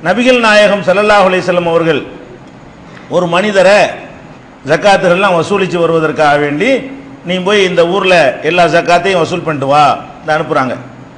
நபிகள் நாயகம் ஸல்லல்லாஹு அலைஹி வஸல்லம் அவர்கள் ஒரு மனிதரை ஜக்காத்துகள்லாம் வசூலித்து வருவதற்காக வேண்டி நீ போய் இந்த ஊரில் எல்லா ஜக்காத்தையும் வசூல் பண்ணிட்டு வா இந்த அனுப்புகிறாங்க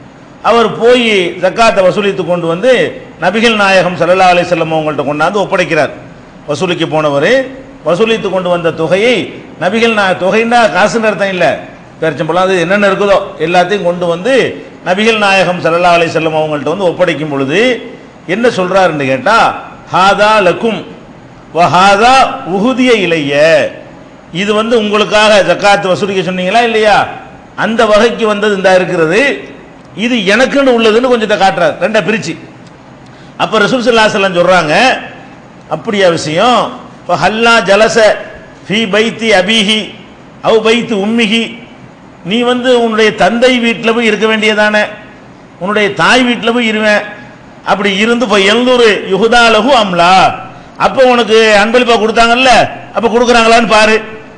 அவர் போய் ஜக்காத்தை வசூலித்து கொண்டு வந்து நபிகள் நாயகம் ஸல்லல்லாஹு அலைஹி வஸல்லம் அவங்கள்ட்ட கொண்டாந்து ஒப்படைக்கிறார் வசூலிக்க போனவர் வசூலித்து கொண்டு வந்த தொகையை நபிகள் நா தொகைன்னா காசுன்னு அர்த்தம் இல்லை பேரிச்சம்பழம் அது என்னென்ன இருக்குதோ எல்லாத்தையும் கொண்டு வந்து நபிகள் நாயகம் ஸல்லல்லாஹு அலைஹி வஸல்லம் அவங்கள்ட்ட வந்து ஒப்படைக்கும் பொழுது என்ன சொல்றாருன்னு கேட்டா ஹாதா லக்கும் வஹாதா உகுதிய இலைய இது வந்து உங்களுக்காக ஜக்காத்து வசூலிக்க சொன்னீங்களா இல்லையா அந்த வகைக்கு வந்தது இந்த இருக்கிறது இது எனக்குன்னு உள்ளதுன்னு கொஞ்சத்தை காட்டுறாரு ரெண்டா பிரிச்சு அப்ப ரசூல் ஸல்லல்லாஹு அலைஹி வஸல்லம் சொல்றாங்க அப்படியா விஷயம் இப்போ ஹல்லா ஜலச ஃபி பைத்தி அபிஹி அவ் பைத்து உம்மிஹி நீ வந்து உன்னுடைய தந்தை வீட்டில் போய் இருக்க வேண்டியதானே உன்னுடைய தாய் வீட்டில் போய் இருவேன் அப்படி இருந்து இப்போ எழுநூறு யுகுதாலகு அம்லா அப்போ உனக்கு அன்பளிப்பா கொடுத்தாங்கல்ல அப்போ கொடுக்குறாங்களான்னு பாரு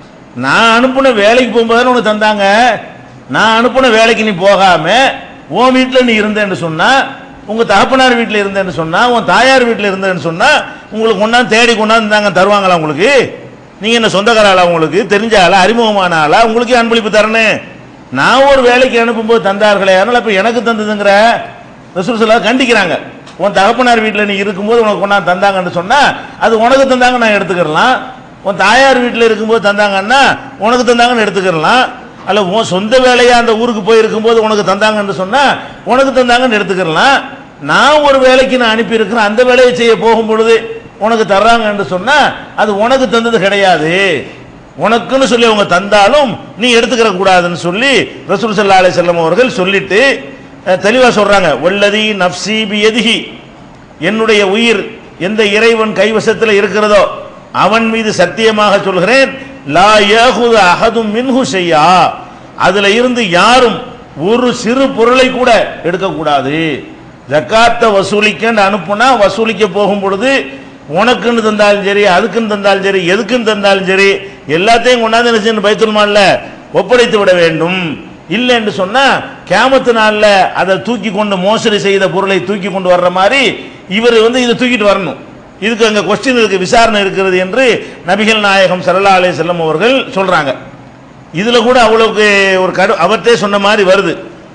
நான் அனுப்புன வேலைக்கு போகும்போது உனக்கு தந்தாங்க நான் அனுப்புன வேலைக்கு நீ போகாம உன் வீட்டில் நீ இருந்தேன்னு சொன்னா உங்க தகப்பனார் வீட்டில் இருந்தேன்னு சொன்னா உன் தாயார் வீட்டில் இருந்தேன்னு சொன்னா உங்களுக்கு கொண்டாந்து தேடி கொண்டாந்து தாங்க தருவாங்களா உங்களுக்கு நீங்க என்ன சொந்தக்கார ஆளா உங்களுக்கு தெரிஞ்ச ஆளா அறிமுகமான ஆளா உங்களுக்கே அன்பளிப்பு தரணும் நான் ஒரு வேலைக்கு அனுப்பும்போது தந்தார்களே அதனால இப்ப எனக்கு தந்ததுங்கிற ரசூல் சொல்லா கண்டிக்கிறாங்க உன் தகப்பனார் வீட்டில் நீ இருக்கும்போது உனக்கு கொண்டாந்து தந்தாங்கன்னு சொன்னா அது உனக்கு தந்தாங்க நான் எடுத்துக்கிறலாம் உன் தாயார் வீட்டில் இருக்கும்போது தந்தாங்கன்னா உனக்கு தந்தாங்கன்னு எடுத்துக்கிறலாம் அல்ல உன் சொந்த வேலையா அந்த ஊருக்கு போய் இருக்கும்போது உனக்கு தந்தாங்கன்னு சொன்னா உனக்கு தந்தாங்கன்னு எடுத்துக்கிறலாம் நான் ஒரு வேலைக்கு நான் அனுப்பி இருக்கிறேன் அந்த வேலையை செய்ய போகும் பொழுது உனக்கு தர்றாங்கன்னு சொன்னா அது உனக்கு தந்தது கிடையாது உனக்குன்னு சொல்லி அவங்க தந்தாலும் நீ எடுத்துக்கிற கூடாதுன்னு சொல்லி ரசூல் ஸல்லல்லாஹு அலைஹி வஸல்லம் அவர்கள் சொல்லிட்டு அஹ், தெளிவா சொல்றாங்க வல்லதி நஃப்சி பியதிஹி என்னுடைய உயிர் எந்த இறைவன் கைவசத்தில் இருக்கிறதோ அவன் மீது சத்தியமாக சொல்கிறேன் லா யஹுது அஹதும் மின்ஹு ஷையா அதுல இருந்து யாரும் ஒரு சிறு பொருளை கூட எடுக்கக்கூடாது ஜக்காத்தை வசூலிக்கன்னு அனுப்புனா வசூலிக்க போகும் பொழுது உனக்குன்னு தந்தாலும் சரி அதுக்குன்னு தந்தாலும் சரி எதுக்குன்னு தந்தாலும் சரி எல்லாத்தையும் கொண்டாந்து என்ன செய்யணும் பைத்துல் மால்ல ஒப்படைத்து விட வேண்டும் இல்லை என்று சொன்னா கேமத்து நாள்ல அதை தூக்கி கொண்டு மோசடி செய்த பொருளை தூக்கி கொண்டு வர்ற மாதிரி இவர் வந்து இதை தூக்கிட்டு வரணும் இதுக்கு அங்க கொஸ்டின் இருக்கு விசாரணை இருக்கிறது என்று நபிகள் நாயகம் ஸல்லல்லாஹு அலைஹி வஸல்லம் அவர்கள் சொல்றாங்க இதுல கூட அவ்வளவுக்கு ஒரு கடு அவர்த்தே சொன்ன மாதிரி வருது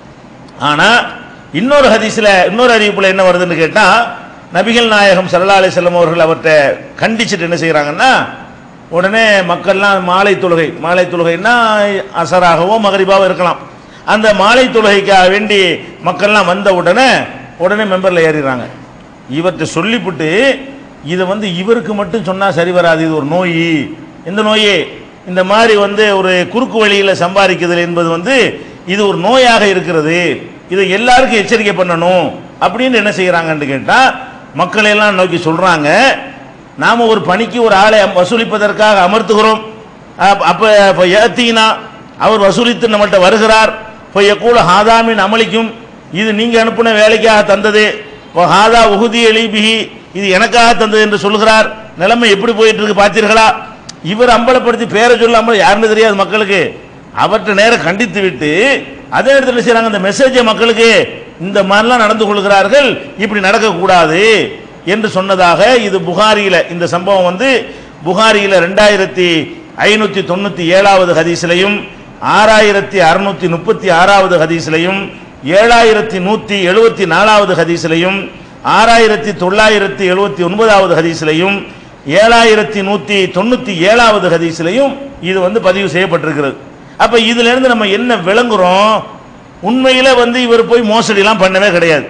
ஆனா இன்னொரு ஹதீஸ்ல இன்னொரு அறிவிப்புல என்ன வருதுன்னு கேட்டா நபிகள் நாயகம் ஸல்லல்லாஹு அலைஹி வஸல்லம் அவர்கள் அவர்கிட்ட கண்டிச்சிட்டு என்ன செய்றாங்கன்னா உடனே மக்கள்லாம் மாலை தொழுகை மாலை தொழுகைன்னா அசராகவோ மகரிபாவோ இருக்கலாம் அந்த மாலை தொழுகைக்காக வேண்டி மக்கள்லாம் வந்த உடனே உடனே மெம்பர்ல ஏறிடுறாங்க இவர்கிட்ட சொல்லிவிட்டு இதை வந்து இவருக்கு மட்டும் சொன்னா சரி வராது இது ஒரு நோய் இந்த நோயே இந்த மாதிரி வந்து ஒரு குறுக்கு வழியில சம்பாதிக்குதல் என்பது வந்து இது ஒரு நோயாக இருக்கிறது இதை எல்லாருக்கும் எச்சரிக்கை பண்ணணும் அப்படின்னு என்ன செய்யறாங்கன்னு கேட்டா மக்களை எல்லாம் நோக்கி சொல்றாங்க நாம ஒரு பணிக்கு ஒரு ஆளை வசூலிப்பதற்காக அமர்த்துகிறோம் அப்ப- அப்ப அப்ப ஏத்தீனா அவர் வசூலித்து நம்மள்ட்ட வருகிறார் இப்போ எக்கூல ஹாதாமின் அமளிக்கும் இது நீங்க அனுப்பின வேலைக்காக தந்தது ஓ ஹாதா உகுதி எலிபிஹி இது எனக்காக தந்தது என்று சொல்கிறார் நிலைமை எப்படி போயிட்டு இருக்கு பார்த்தீர்களா இவர் அம்பலப்படுத்தி பேரை சொல்லாமல் யாருன்னு தெரியாது மக்களுக்கு அவற்றை நேரம் கண்டித்து விட்டு அதே இடத்துல என்ன செய்றாங்க இந்த மெசேஜை மக்களுக்கு இந்த மாதிரிலாம் நடந்து கொள்கிறார்கள் இப்படி நடக்கக்கூடாது என்று சொன்னதாக இது புகாரியில இந்த சம்பவம் வந்து புகாரியில ரெண்டாயிரத்தி ஐநூத்தி தொண்ணூத்தி ஏழாவது ஹதீஸ்லையும் ஆறாயிரத்தி அறுநூத்தி முப்பத்தி ஆறாவது ஹதீஸ்லையும் ஏழாயிரத்தி நூத்தி எழுபத்தி நாலாவது ஹதீஸ்லையும் ஆறாயிரத்தி தொள்ளாயிரத்தி எழுபத்தி ஒன்பதாவது ஹதீஸ்லையும் ஏழாயிரத்தி நூத்தி தொண்ணூத்தி ஏழாவது ஹதீஸ்லையும் இது வந்து பதிவு செய்யப்பட்டிருக்கிறது அப்ப இதுல இருந்து நம்ம என்ன விளங்குறோம் உண்மையில வந்து இவர் போய் மோசடிலாம் பண்ணவே கிடையாது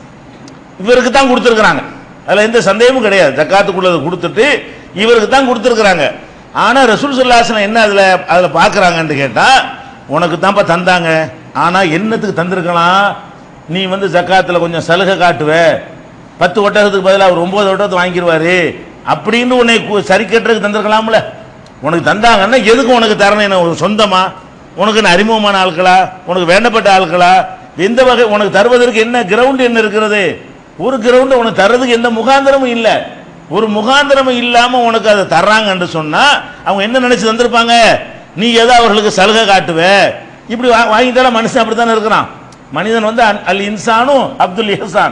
இவருக்கு தான் கொடுத்துருக்குறாங்க அதில் எந்த சந்தேகமும் கிடையாது ஜக்காத்துக்குள்ளதை கொடுத்துட்டு இவருக்கு தான் கொடுத்துருக்குறாங்க ஆனால் ரசூல் சுல்லாசனம் என்ன அதில் அதில் பார்க்குறாங்கன்னு கேட்டால் உனக்கு தான்ப்பா தந்தாங்க ஆனால் என்னத்துக்கு தந்திருக்கலாம் நீ வந்து ஜக்காத்தில் கொஞ்சம் சலுகை காட்டுவ பத்து ஒட்டகத்துக்கு பதிலாக அவர் ஒன்பது ஒட்டகத்தை வாங்கிடுவாரு அப்படின்னு உன்னை கு- சரி கட்டுறதுக்கு தந்திருக்கலாம்ல உனக்கு தந்தாங்கன்னா எதுக்கு உனக்கு தரணும் என்ன ஒரு சொந்தமா உனக்கு என்ன அறிமுகமான ஆட்களா உனக்கு வேண்டப்பட்ட ஆட்களா எந்த வகை உனக்கு தருவதற்கு என்ன கிரவுண்ட் என்ன இருக்கிறது ஒரு கிரவுண்ட் உனக்கு தர்றதுக்கு எந்த முகாந்திரமும் இல்லை ஒரு முகாந்திரமும் இல்லாம உனக்கு அதை தர்றாங்கன்னு சொன்னா அவங்க என்ன நினைச்சு தந்திருப்பாங்க நீ ஏதோ அவர்களுக்கு சலுகை காட்டுவ இப்படி வா- வாங்கிட்டாலும் மனுஷன் அப்படித்தானே இருக்கிறான் மனிதன் வந்து அன்- அல் இன்சானும் அப்துல் இஹசான்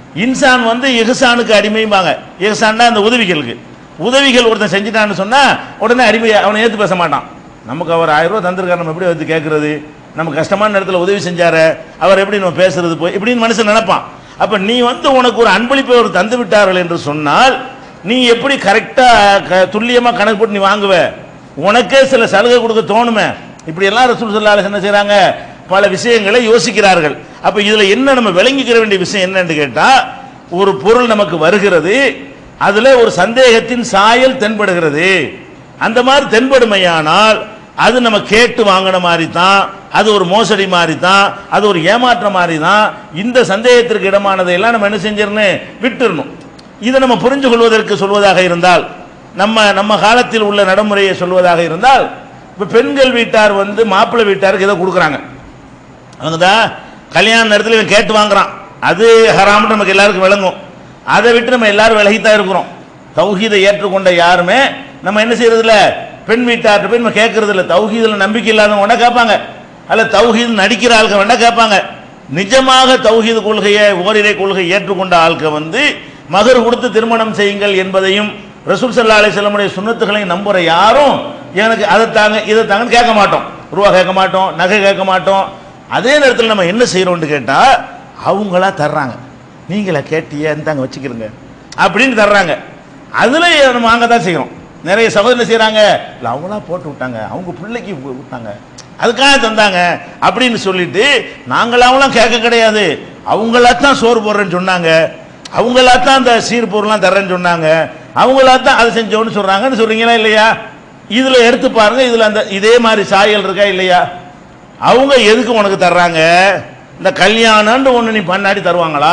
இன்சான் வந்து இஹ்சானுக்கு அடிமைம்பாங்க இஹ்சான்னா அந்த உதவிகளுக்கு உதவிகள் ஒருத்தன் செஞ்சுட்டான்னு சொன்னா உடனே அடிமை அவனை ஏத்து பேச மாட்டான் நமக்கு அவர் ஆயிரம் ரூபாய் தந்திருக்காரு நம்ம எப்படி வந்து கேட்கறது நம்ம கஷ்டமான நேரத்தில் உதவி செஞ்சாரு அவர் எப்படி நம்ம பேசுறது போய் இப்படின்னு மனுஷன் நினைப்பான் அப்ப நீ வந்து உனக்கு ஒரு அன்பளிப்பை ஒரு தந்து விட்டார்கள் என்று சொன்னால் நீ எப்படி கரெக்டா க- துல்லியமா கணக்கு போட்டு நீ வாங்குவ உனக்கே சில சலுகை கொடுக்க தோணுமே இப்படி எல்லாம் ரசூல் ஸல்லல்லாஹு என்ன செய்றாங்க பல விஷயங்களை யோசிக்கிறார்கள் அப்ப இதுல என்ன நம்ம விளங்கிக்கிற வேண்டிய விஷயம் என்னன்னு கேட்டா ஒரு பொருள் நமக்கு வருகிறது அதுல ஒரு சந்தேகத்தின் சாயல் தென்படுகிறது அந்த மாதிரி தென்படுமையானால் அது நம்ம கேட்டு வாங்கின மாதிரி தான் அது ஒரு மோசடி மாதிரி தான் அது ஒரு ஏமாற்ற மாதிரி தான் இந்த சந்தேகத்திற்கு இடமானதை எல்லாம் நம்ம என்ன செஞ்சிடணும் விட்டுறணும் இதை நம்ம புரிஞ்சு கொள்வதற்கு சொல்வதாக இருந்தால் நம்ம நம்ம காலத்தில் உள்ள நடைமுறையை சொல்வதாக இருந்தால் இப்போ பெண்கள் வீட்டார் வந்து மாப்பிள்ளை வீட்டாருக்கு ஏதோ கொடுக்குறாங்க அவங்க தான் கல்யாண நேரத்தில் இவன் கேட்டு வாங்குறான் அது ஹராம்னு நமக்கு எல்லாருக்கும் விளங்கும் அதை விட்டு நம்ம எல்லாரும் விலகித்தான் இருக்கிறோம் தௌஹீதை ஏற்றுக்கொண்ட யாருமே நம்ம என்ன செய்யறது இல்ல பெண் வீட்டார்ட்ட போய் நம்ம கேட்கறது இல்ல தௌஹீதில் நம்பிக்கை இல்லாதவங்க வேணா கேட்பாங்க அல்ல தௌஹீது நடிக்கிற ஆளுங்க வேணா கேட்பாங்க நிஜமாக தௌஹீது கொள்கையை ஓரிரை கொள்கை ஏற்றுக்கொண்ட ஆளுக்க வந்து மகர் கொடுத்து திருமணம் செய்யுங்கள் என்பதையும் ரசூல் சல்லா அலிஸ்லமுடைய சுண்ணத்துகளையும் நம்புற யாரும் எனக்கு அதை தாங்க இதை தாங்கன்னு கேட்க மாட்டோம் ரூபா கேட்க மாட்டோம் நகை கேட்க மாட்டோம் அதே நேரத்தில் நம்ம என்ன செய்யறோம்னு கேட்டா அவங்களா தர்றாங்க நீங்களா கேட்டிய இந்தாங்க வச்சுக்கிறங்க அப்படின்னு தர்றாங்க அதுல நம்ம வாங்க தான் செய்யறோம் நிறைய சகோதரர் செய்யறாங்க இல்ல அவங்களா போட்டு விட்டாங்க அவங்க பிள்ளைக்கு வி- விட்டாங்க அதுக்காக தந்தாங்க அப்படின்னு சொல்லிட்டு நாங்களாவெல்லாம் கேட்க கிடையாது அவங்களா தான் சோறு போடுறேன்னு சொன்னாங்க அவங்களா தான் அந்த சீர் பொருள்லாம் தர்றேன்னு சொன்னாங்க அவங்களா தான் அதை செஞ்சோன்னு சொல்றாங்கன்னு சொல்றீங்களா இல்லையா இதுல எடுத்து பாருங்க இதுல அந்த இதே மாதிரி சாயல் இருக்கா இல்லையா அவங்க எதுக்கு உனக்கு தர்றாங்க இந்த கல்யாணம்னு ஒன்று நீ பண்ணாடி தருவாங்களா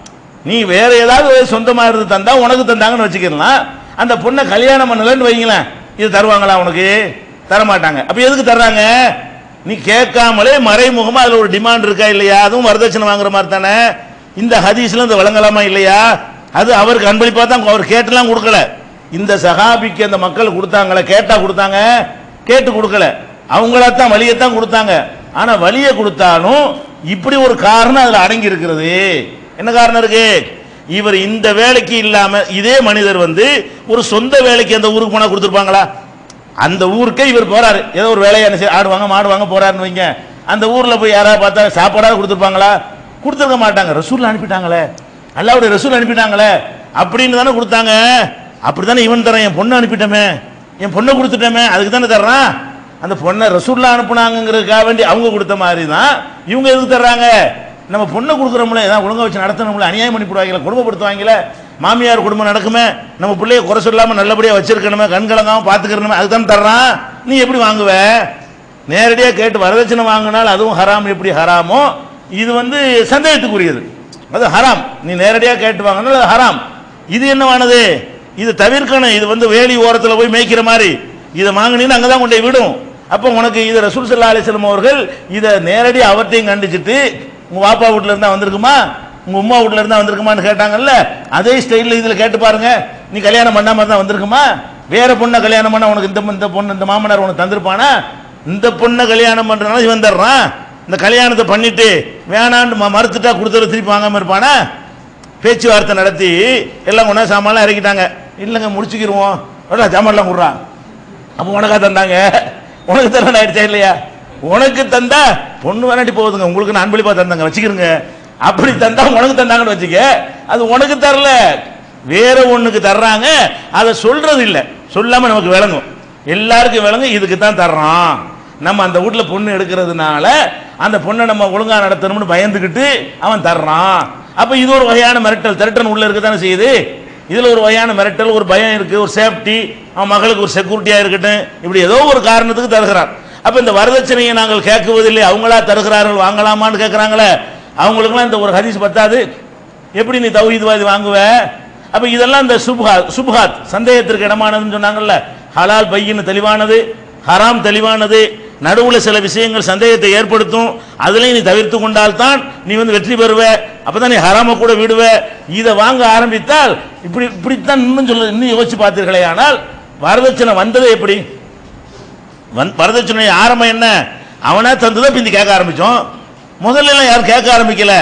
நீ வேற ஏதாவது சொந்தமா இருந்து தந்தா உனக்கு தந்தாங்கன்னு வச்சுக்கலாம் அந்த பொண்ணை கல்யாணம் பண்ணலன்னு வைங்களேன் இது தருவாங்களா உனக்கு தர மாட்டாங்க அப்ப எதுக்கு தர்றாங்க நீ கேட்காமலே மறைமுகமா அதுல ஒரு டிமாண்ட் இருக்கா இல்லையா அதுவும் வரதட்சணை வாங்குற மாதிரி தானே இந்த ஹதீஸ்ல இந்த வழங்கலாமா இல்லையா அது அவருக்கு அன்பளிப்பா தான் அவர் கேட்டுலாம் கொடுக்கல இந்த சஹாபிக்கு அந்த மக்கள் கொடுத்தாங்களே கேட்டா கொடுத்தாங்க கேட்டு கொடுக்கல அவங்களா தான் வழியத்தான் கொடுத்தாங்க ஆனா வழியை கொடுத்தாலும் இப்படி ஒரு காரணம் அதுல அடங்கி இருக்கிறது என்ன காரணம் இருக்கு இவர் இந்த வேலைக்கு இல்லாம இதே மனிதர் வந்து ஒரு சொந்த வேலைக்கு அந்த ஊருக்கு போனா கொடுத்துருப்பாங்களா அந்த ஊருக்கே இவர் போறாரு ஏதோ ஒரு வேலையை என்ன செய்ய- ஆடுவாங்க மாடுவாங்க போறாருன்னு வைங்க அந்த ஊர்ல போய் யாராவது பார்த்தா சாப்பாடாவது கொடுத்துருப்பாங்களா கொடுத்துருக்க மாட்டாங்க ரசூல் அனுப்பிட்டாங்களே அல்லாவுடைய ரசூல் அனுப்பிட்டாங்களே அப்படின்னு தானே கொடுத்தாங்க அப்படித்தானே இவன் தரேன் என் பொண்ணை அனுப்பிட்டோமே என் பொண்ணை கொடுத்துட்டோமே அதுக்கு தானே தர்றான் அந்த பொண்ணை ரசூல்லா அனுப்புனாங்கிறதுக்காக வேண்டி அவங்க கொடுத்த மாதிரி தான் இவங்க எதுக்கு தர்றாங்க நம்ம பொண்ணை கொடுக்குறோம்ல ஏதாவது ஒழுங்கா வச்சு நடத்தணும்ல அநியாயம் பண்ணி போடுவாங்களே கொடுமைப்படுத்துவாங்களே மாமியார் குடும்பம் நடக்குமே நம்ம பிள்ளைய குறை சொல்லாம நல்லபடியா வச்சிருக்கணுமே கண் கலங்காம பாத்துக்கிறணுமே அதுதான் தர்றான் நீ எப்படி வாங்குவ நேரடியா கேட்டு வரதட்சணை வாங்கினால் அதுவும் ஹராம் எப்படி ஹராமோ இது வந்து சந்தேகத்துக்குரியது அது ஹராம் நீ நேரடியா கேட்டு வாங்கினால் அது ஹராம் இது என்னவானது இது தவிர்க்கணும் இது வந்து வேலி ஓரத்துல போய் மேய்க்கிற மாதிரி இதை வாங்கினீன்னு அங்கதான் கொண்டு போய் விடும் அப்போ உனக்கு இது ரசூல் சல்லா அலிஸ்லாம் அவர்கள் இதை நேரடியா அவர்த்தையும் கண்டிச்சிட்டு உங்க வாப்பா வீட்ல இருந்தா வந்திருக்குமா உங்க உம்மா வீட்ல இருந்தா வந்திருக்குமான்னு கேட்டாங்கல்ல அதே ஸ்டைல்ல இதுல கேட்டு பாருங்க நீ கல்யாணம் பண்ணாம தான் வந்திருக்குமா வேற பொண்ணை கல்யாணம் பண்ணா உனக்கு இந்த இந்த பொண்ணு இந்த மாமனார் உனக்கு தந்திருப்பானா இந்த பொண்ணை கல்யாணம் பண்றதுனால இவன் தர்றான் இந்த கல்யாணத்தை பண்ணிட்டு வேணான்னு ம- மறுத்துட்டா கொடுத்துட்டு திருப்பி வாங்காம இருப்பானா பேச்சுவார்த்தை நடத்தி எல்லாம் ஒன்றா சாமான்லாம் இறக்கிட்டாங்க இல்லைங்க முடிச்சுக்கிருவோம் அடா, சாமான்லாம் கொடுறான் அப்போ உனக்கா தந்தாங்க உனக்கு தரணும் ஆயிடுச்சா இல்லையா உனக்கு தந்தா பொண்ணு வேணாட்டி போகுதுங்க உங்களுக்கு நான் அன்பளிப்பா தந்தாங்க வச்சுக்கிறங்க அப்படி தந்தா உனக்கு தந்தாங்கன்னு வச்சுக்க அது உனக்கு தரல வேற ஒண்ணுக்கு தர்றாங்க அதை சொல்றது இல்ல சொல்லாம நமக்கு விளங்கும் எல்லாருக்கும் விளங்கும் இதுக்கு தான் தர்றான் நம்ம அந்த வீட்ல பொண்ணு எடுக்கிறதுனால அந்த பொண்ணை நம்ம ஒழுங்கா நடத்தணும்னு பயந்துக்கிட்டு அவன் தர்றான் அப்ப இது ஒரு வகையான மிரட்டல் திரட்டன் உள்ள இருக்கத்தானே செய்யுது இதுல ஒரு வகையான மிரட்டல் ஒரு பயம் இருக்கு ஒரு சேஃப்டி அவன் மகளுக்கு ஒரு செக்யூரிட்டியா இருக்கட்டும் இப்படி ஏதோ ஒரு காரணத்துக்கு தருகிறான் அப்ப இந்த வரதட்சணையை நாங்கள் கேட்குவதில்லை அவங்களா தருகிறார்கள் வாங்கலாமான்னு கேட்கறாங்களே அவங்களுக்குலாம் இந்த ஒரு ஹதீஸ் பத்தாது எப்படி நீ தௌஹீத்வாதி வாங்குவ அப்ப இதெல்லாம் இந்த சுப்ஹாத் சுப்ஹாத் சந்தேகத்திற்கு இடமானதுன்னு சொன்னாங்கல்ல ஹலால் பையின்னு தெளிவானது ஹராம் தெளிவானது நடுவுல சில விஷயங்கள் சந்தேகத்தை ஏற்படுத்தும் அதுலயும் நீ தவிர்த்து கொண்டால்தான் நீ வந்து வெற்றி பெறுவ அப்பதான் நீ ஹராம கூட விடுவ இதை வாங்க ஆரம்பித்தால் இப்படி இப்படித்தான் இன்னும் சொல்ல இன்னும் யோசிச்சு பார்த்தீர்களே ஆனால் வரதட்சணை வந்தது எப்படி வந் வரதட்சணை ஆரம்பம் என்ன அவனா தந்துதான் பிந்தி கேட்க ஆரம்பிச்சோம் முதல்ல எல்லாம் யாரும் கேட்க ஆரம்பிக்கல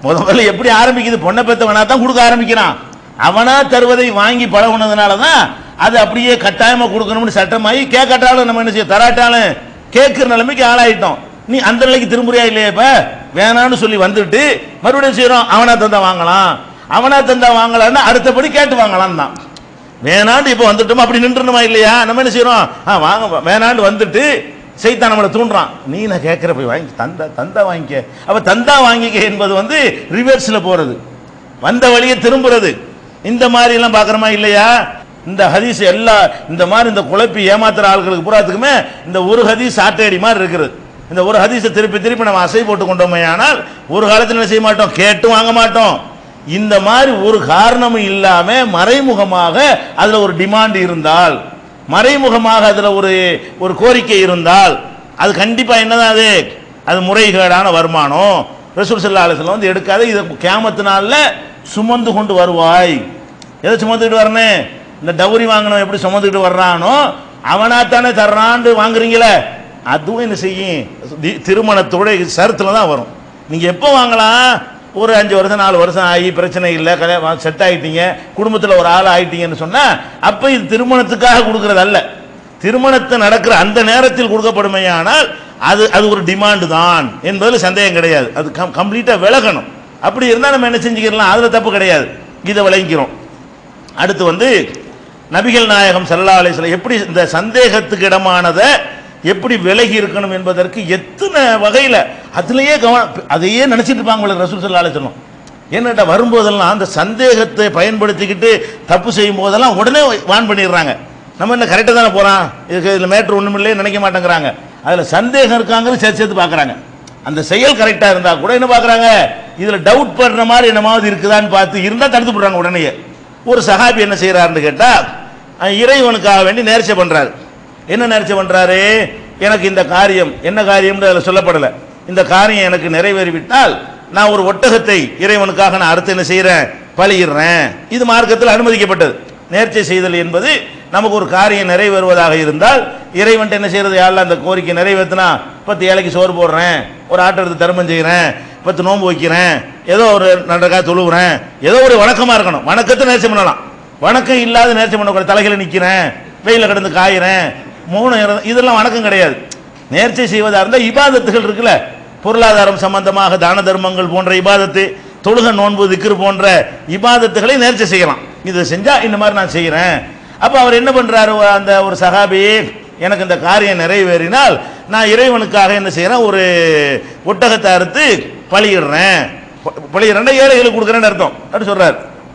முத முதல்ல எப்படி ஆரம்பிக்குது பொண்ணை பெத்தவனா தான் கொடுக்க ஆரம்பிக்கிறான் அவனா தருவதை வாங்கி பழகுனதுனால தான் அது அப்படியே கட்டாயமா கொடுக்கணும்னு சட்டமாயி கேட்கட்டாலும் நம்ம என்ன செய்ய தராட்டாலும் கேட்கிற நிலைமைக்கு ஆளாயிட்டோம் நீ அந்த நிலைக்கு திரும்புறியா இல்லையா இப்ப வேணான்னு சொல்லி வந்துட்டு மறுபடியும் செய்யறோம் அவனா தந்தா வாங்கலாம் அவனா தந்தா வாங்கலாம்னு அடுத்தபடி கேட்டு வாங்கலாம் தான் வேணாண்டு இப்போ வந்துட்டோமா அப்படி நின்றுணுமா இல்லையா நம்ம என்ன செய்யறோம் ஆ வாங்க வேணாண்டு வந்துட்டு சைத்தான் நம்மளை தூண்டுறான் நீ நான் கேட்கிற போய் வாங்கி தந்தா தந்தா வாங்கிக்க அப்ப தந்தா வாங்கிக்க என்பது வந்து ரிவர்ஸ்ல போறது வந்த வழியை திரும்புறது இந்த மாதிரி எல்லாம் பார்க்கறோமா இல்லையா இந்த ஹதீஸ் எல்லா இந்த மாதிரி இந்த குழப்பி ஏமாத்துற ஆட்களுக்கு பூராத்துக்குமே இந்த ஒரு ஹதீஸ் ஆட்டையடி மாதிரி இருக்கிறது இந்த ஒரு ஹதீஸை திருப்பி திருப்பி நம்ம அசை போட்டு கொண்டோமே ஆனால் ஒரு காலத்தில் என்ன செய்ய மாட்டோம் கேட்டு வாங்க மாட்டோம் இந்த மாதிரி ஒரு காரணமும் இல்லாம மறைமுகமாக அதுல ஒரு டிமாண்ட் இருந்தால் மறைமுகமாக அதுல ஒரு ஒரு கோரிக்கை இருந்தால் அது கண்டிப்பா என்னதான் அது அது முறைகேடான வருமானம் ரசூல் ஸல்லல்லாஹு அலைஹி வஸல்லம் வந்து எடுக்காத இதை கியாமத்து நாள்ல சுமந்து கொண்டு வருவாய் எதை சுமந்துக்கிட்டு வரணும் இந்த டவுரி வாங்கணும் எப்படி சுமந்துக்கிட்டு வர்றானோ அவனா தானே தர்றான்னு வாங்குறீங்களே அதுவும் என்ன செய்யும் தி- திருமணத்தோட சருத்துல தான் வரும் நீங்க எப்போ வாங்கலாம் ஒரு அஞ்சு வருஷம் நாலு வருஷம் ஆகி பிரச்சனை இல்லை கல்யாணம் செட் ஆயிட்டீங்க குடும்பத்தில் ஒரு ஆள் ஆயிட்டீங்கன்னு சொன்னா அப்ப இது திருமணத்துக்காக கொடுக்கறது அல்ல திருமணத்தை நடக்கிற அந்த நேரத்தில் கொடுக்கப்படுமையானால் அது அது ஒரு டிமாண்டு தான் என்பதில் சந்தேகம் கிடையாது அது கம் கம்ப்ளீட்டாக விலகணும் அப்படி இருந்தால் நம்ம என்ன செஞ்சுக்கிடலாம் அதில் தப்பு கிடையாது இதை விளங்கிக்கிறோம் அடுத்து வந்து நபிகள் நாயகம் ஸல்லல்லாஹு அலைஹி வஸல்லம் எப்படி இந்த சந்தேகத்துக்கு இடமானதை எப்படி விலகி இருக்கணும் என்பதற்கு எத்தனை வகையில் அதுலயே கவனம் அதையே நினைச்சிட்டு இருப்பாங்க போல ரசூல் ஸல்லல்லாஹு அலைஹி வஸல்லம் என்னட்ட வரும்போதெல்லாம் அந்த சந்தேகத்தை பயன்படுத்திக்கிட்டு தப்பு செய்யும் போதெல்லாம் உடனே வான் பண்ணிடுறாங்க நம்ம என்ன கரெக்டாக தானே போகிறோம் இதுக்கு இதில் மேட்ரு ஒன்றும் இல்லையே நினைக்க மாட்டேங்கிறாங்க அதில் சந்தேகம் இருக்காங்கன்னு சேர்த்து சேர்த்து பார்க்குறாங்க அந்த செயல் கரெக்டாக இருந்தால் கூட என்ன பார்க்குறாங்க இதில் டவுட் படுற மாதிரி என்னமாவது இருக்குதான்னு பார்த்து இருந்தால் தடுத்து போடுறாங்க உடனே ஒரு சஹாபி என்ன செய்கிறாருன்னு கேட்டால் இறைவனுக்காக வேண்டி நேர்ச்சை பண்ணுறாரு என்ன நேர்ச்சை பண்ணுறாரு எனக்கு இந்த காரியம் என்ன காரியம்னு அதில் சொல்லப்படலை இந்த காரியம் எனக்கு நிறைவேறிவிட்டால் நான் ஒரு ஒட்டகத்தை இறைவனுக்காக நான் அடுத்து என்ன செய்கிறேன் பலியிடுறேன் இது மார்க்கத்தில் அனுமதிக்கப்பட்டது நேர்ச்சை செய்தல் என்பது நமக்கு ஒரு காரியம் நிறைவேறுவதாக இருந்தால் இறைவன்ட்ட என்ன செய்யறது யாரில் அந்த கோரிக்கை நிறைவேற்றினா பத்து ஏழைக்கு சோறு போடுறேன் ஒரு ஆட்டை எடுத்து தர்மம் செய்கிறேன் பத்து நோன்பு வைக்கிறேன் ஏதோ ஒரு நன்றக்காக தொழுகிறேன் ஏதோ ஒரு வணக்கமாக இருக்கணும் வணக்கத்தை நேர்ச்சி பண்ணலாம் வணக்கம் இல்லாத நேர்ச்சி பண்ணக்கூடாது தலைகளை நிற்கிறேன் வெயில கிடந்து காயிறேன் மூணு இற- இதெல்லாம் வணக்கம் கிடையாது நேர்ச்சை செய்வதாக இருந்தால் இபாதத்துகள் இருக்குல்ல பொருளாதாரம் சம்பந்தமாக தான தர்மங்கள் போன்ற இபாதத்து தொழுக நோன்பு திக்ரு போன்ற இபாதத்துகளை நேர்ச்சை செய்யலாம் இதை செஞ்சா இந்த மாதிரி நான் செய்கிறேன் அப்போ அவர் என்ன பண்றாரு அந்த ஒரு சகாபி எனக்கு இந்த காரியம் நிறைவேறினால் நான் இறைவனுக்காக என்ன செய்கிறேன் ஒரு ஒட்டகத்தை அறுத்து பலியிடுறேன் ப- பலியிடுறேன்னா ஏழைகளுக்கு கொடுக்குறேன்னு அர்த்தம் அப்படி சொல்றாரு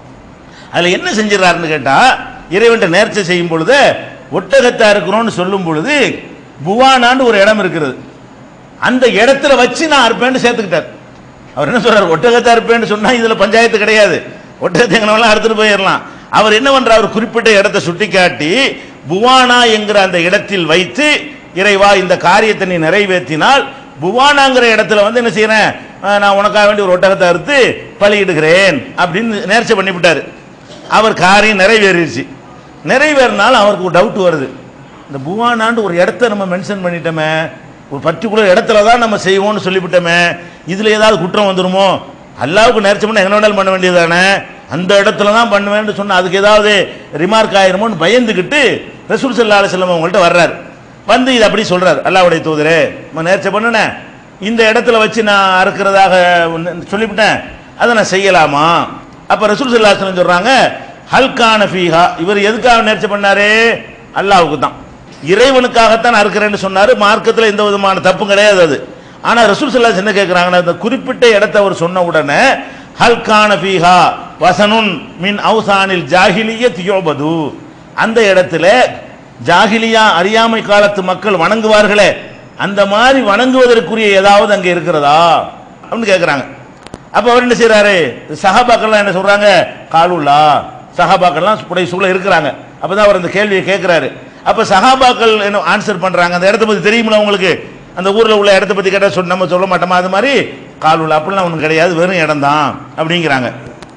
அதில் என்ன செஞ்சிடறாருன்னு கேட்டால் இறைவன்ட்ட நேர்ச்சை செய்யும் பொழுது ஒட்டகத்தா இருக்கிறோன்னு சொல்லும் பொழுது புவானான்னு ஒரு இடம் இருக்கிறது அந்த இடத்துல வச்சு நான் அறுப்பேன்னு சேர்த்துக்கிட்டார் அவர் என்ன சொல்றாரு ஒட்டகத்தா இருப்பேன்னு சொன்னா இதுல பஞ்சாயத்து கிடையாது ஒட்டகத்தை எங்கனாலும் அறுத்துட்டு போயிடலாம் அவர் என்ன பண்றார் அவர் குறிப்பிட்ட இடத்தை சுட்டிக்காட்டி புவானா என்கிற அந்த இடத்தில் வைத்து இறைவா இந்த காரியத்தை நீ நிறைவேற்றினால் புவானாங்கிற இடத்துல வந்து என்ன செய்யறேன் அஹ், நான் உனக்காக வேண்டி ஒரு ஒட்டகத்தை அறுத்து பலியிடுகிறேன் அப்படின்னு நேர்ச்சை பண்ணிவிட்டாரு அவர் காரியம் நிறைவேறிடுச்சு நிறைவேறினாலும் அவருக்கு ஒரு டவுட் வருது இந்த புவானாண்டு ஒரு இடத்த நம்ம மென்ஷன் பண்ணிட்டோமே ஒரு பர்டிகுலர் இடத்துல தான் நம்ம செய்வோம்னு சொல்லிவிட்டோமே இதுல ஏதாவது குற்றம் வந்துருமோ அல்லாவுக்கு நேர்ச்சி பண்ண எங்க வேணாலும் பண்ண வேண்டியதானே அந்த இடத்துல தான் பண்ணுவேன்னு சொன்னா அதுக்கு ஏதாவது ரிமார்க் ஆயிருமோன்னு பயந்துக்கிட்டு ரசூல் சல்லா அலிஸ்லாம் அவங்கள்ட்ட வர்றாரு வந்து இது அப்படி சொல்றாரு அல்லாவுடைய தூதரே நான் நேர்ச்சை பண்ணுனேன் இந்த இடத்துல வச்சு நான் அறுக்கிறதாக ஒண்ணு சொல்லிவிட்டேன் அதை நான் செய்யலாமா அப்ப ரசூல் சல்லா அலிஸ்லாம் சொல்றாங்க ஹல்கான ஃபீஹா இவர் எதுக்காக நேர்ச்சி பண்ணாரு அல்லாவுக்கு தான் இறைவனுக்காகத்தான் அறுக்கிறேன்னு சொன்னாரு மார்க்கத்தில் எந்த விதமான தப்பும் கிடையாது அது ஆனா ரசூல் சல்லாஸ் என்ன கேட்கிறாங்கன்னா இந்த குறிப்பிட்ட இடத்தை அவர் சொன்ன உடனே ஹல்கான ஃபீஹா வசனுன் மின் அவுசானில் ஜாஹிலிய தியோபது அந்த இடத்துல ஜாகிலியா அறியாமை காலத்து மக்கள் வணங்குவார்களே அந்த மாதிரி வணங்குவதற்குரிய ஏதாவது அங்க இருக்கிறதா அப்படின்னு கேட்குறாங்க அப்ப அவர் என்ன செய்யறாரு சஹாபாக்கள்லாம் என்ன சொல்றாங்க காலுல்லா சஹாபாக்கள்லாம் புடைய சூழ இருக்கிறாங்க அப்பதான் அவர் அந்த கேள்வியை கேட்கிறாரு அப்ப சஹாபாக்கள் என்ன ஆன்சர் பண்றாங்க அந்த இடத்த பத்தி தெரியுமில உங்களுக்கு அந்த ஊர்ல உள்ள இடத்த பத்தி கேட்டா சொல் நம்ம சொல்ல மாட்டோமா அது மாதிரி காலுல்லா அப்படிலாம் ஒன்றும் கிடையாது வெறும் இடம் தான் அப்படிங்கிறாங்க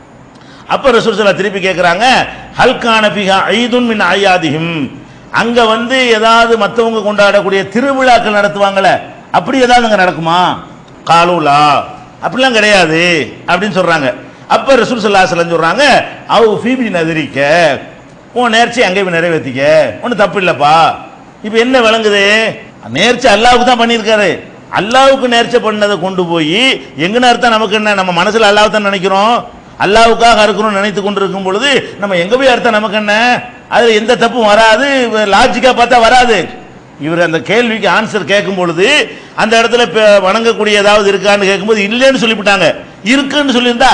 அப்ப ரசூல் ஸல்லல்லாஹு திருப்பி கேட்குறாங்க ஹல்கான பிஹா ஐதுன் மின் ஐயாதிஹிம் அங்க வந்து ஏதாவது மற்றவங்க கொண்டாடக்கூடிய திருவிழாக்கள் நடத்துவாங்கல்ல அப்படி ஏதாவது அங்க நடக்குமா காலூலா அப்படிலாம் கிடையாது அப்படின்னு சொல்றாங்க அப்ப ரசூல் ஸல்லல்லாஹு அலைஹி வஸல்லம் சொல்றாங்க அவ் ஃபீபி நதிரிக்க உன் நேர்ச்சி அங்கே போய் நிறைவேற்றிக்க ஒன்றும் தப்பு இல்லப்பா இப்போ என்ன விளங்குது நேர்ச்சி அல்லாவுக்கு தான் பண்ணியிருக்காரு அல்லாவுக்கு நேர்ச்சை பண்ணதை கொண்டு போய் எங்கன்னு அர்த்தம் நமக்கு என்ன நம்ம மனசுல அல்லாஹ் தான் நினைக்கிறோம் அல்லாவுக்காக அறுக்கணும்னு நினைத்து கொண்டு இருக்கும் பொழுது நம்ம எங்க போய் அர்த்தம் நமக்கு என்ன அதுல எந்த தப்பும் வராது லாஜிக்கா பார்த்தா வராது இவர் அந்த கேள்விக்கு ஆன்சர் கேட்கும் பொழுது அந்த இடத்துல ப- வணங்கக்கூடிய ஏதாவது இருக்கான்னு கேட்கும்போது இல்லைன்னு சொல்லிவிட்டாங்க இருக்குன்னு சொல்லியிருந்தா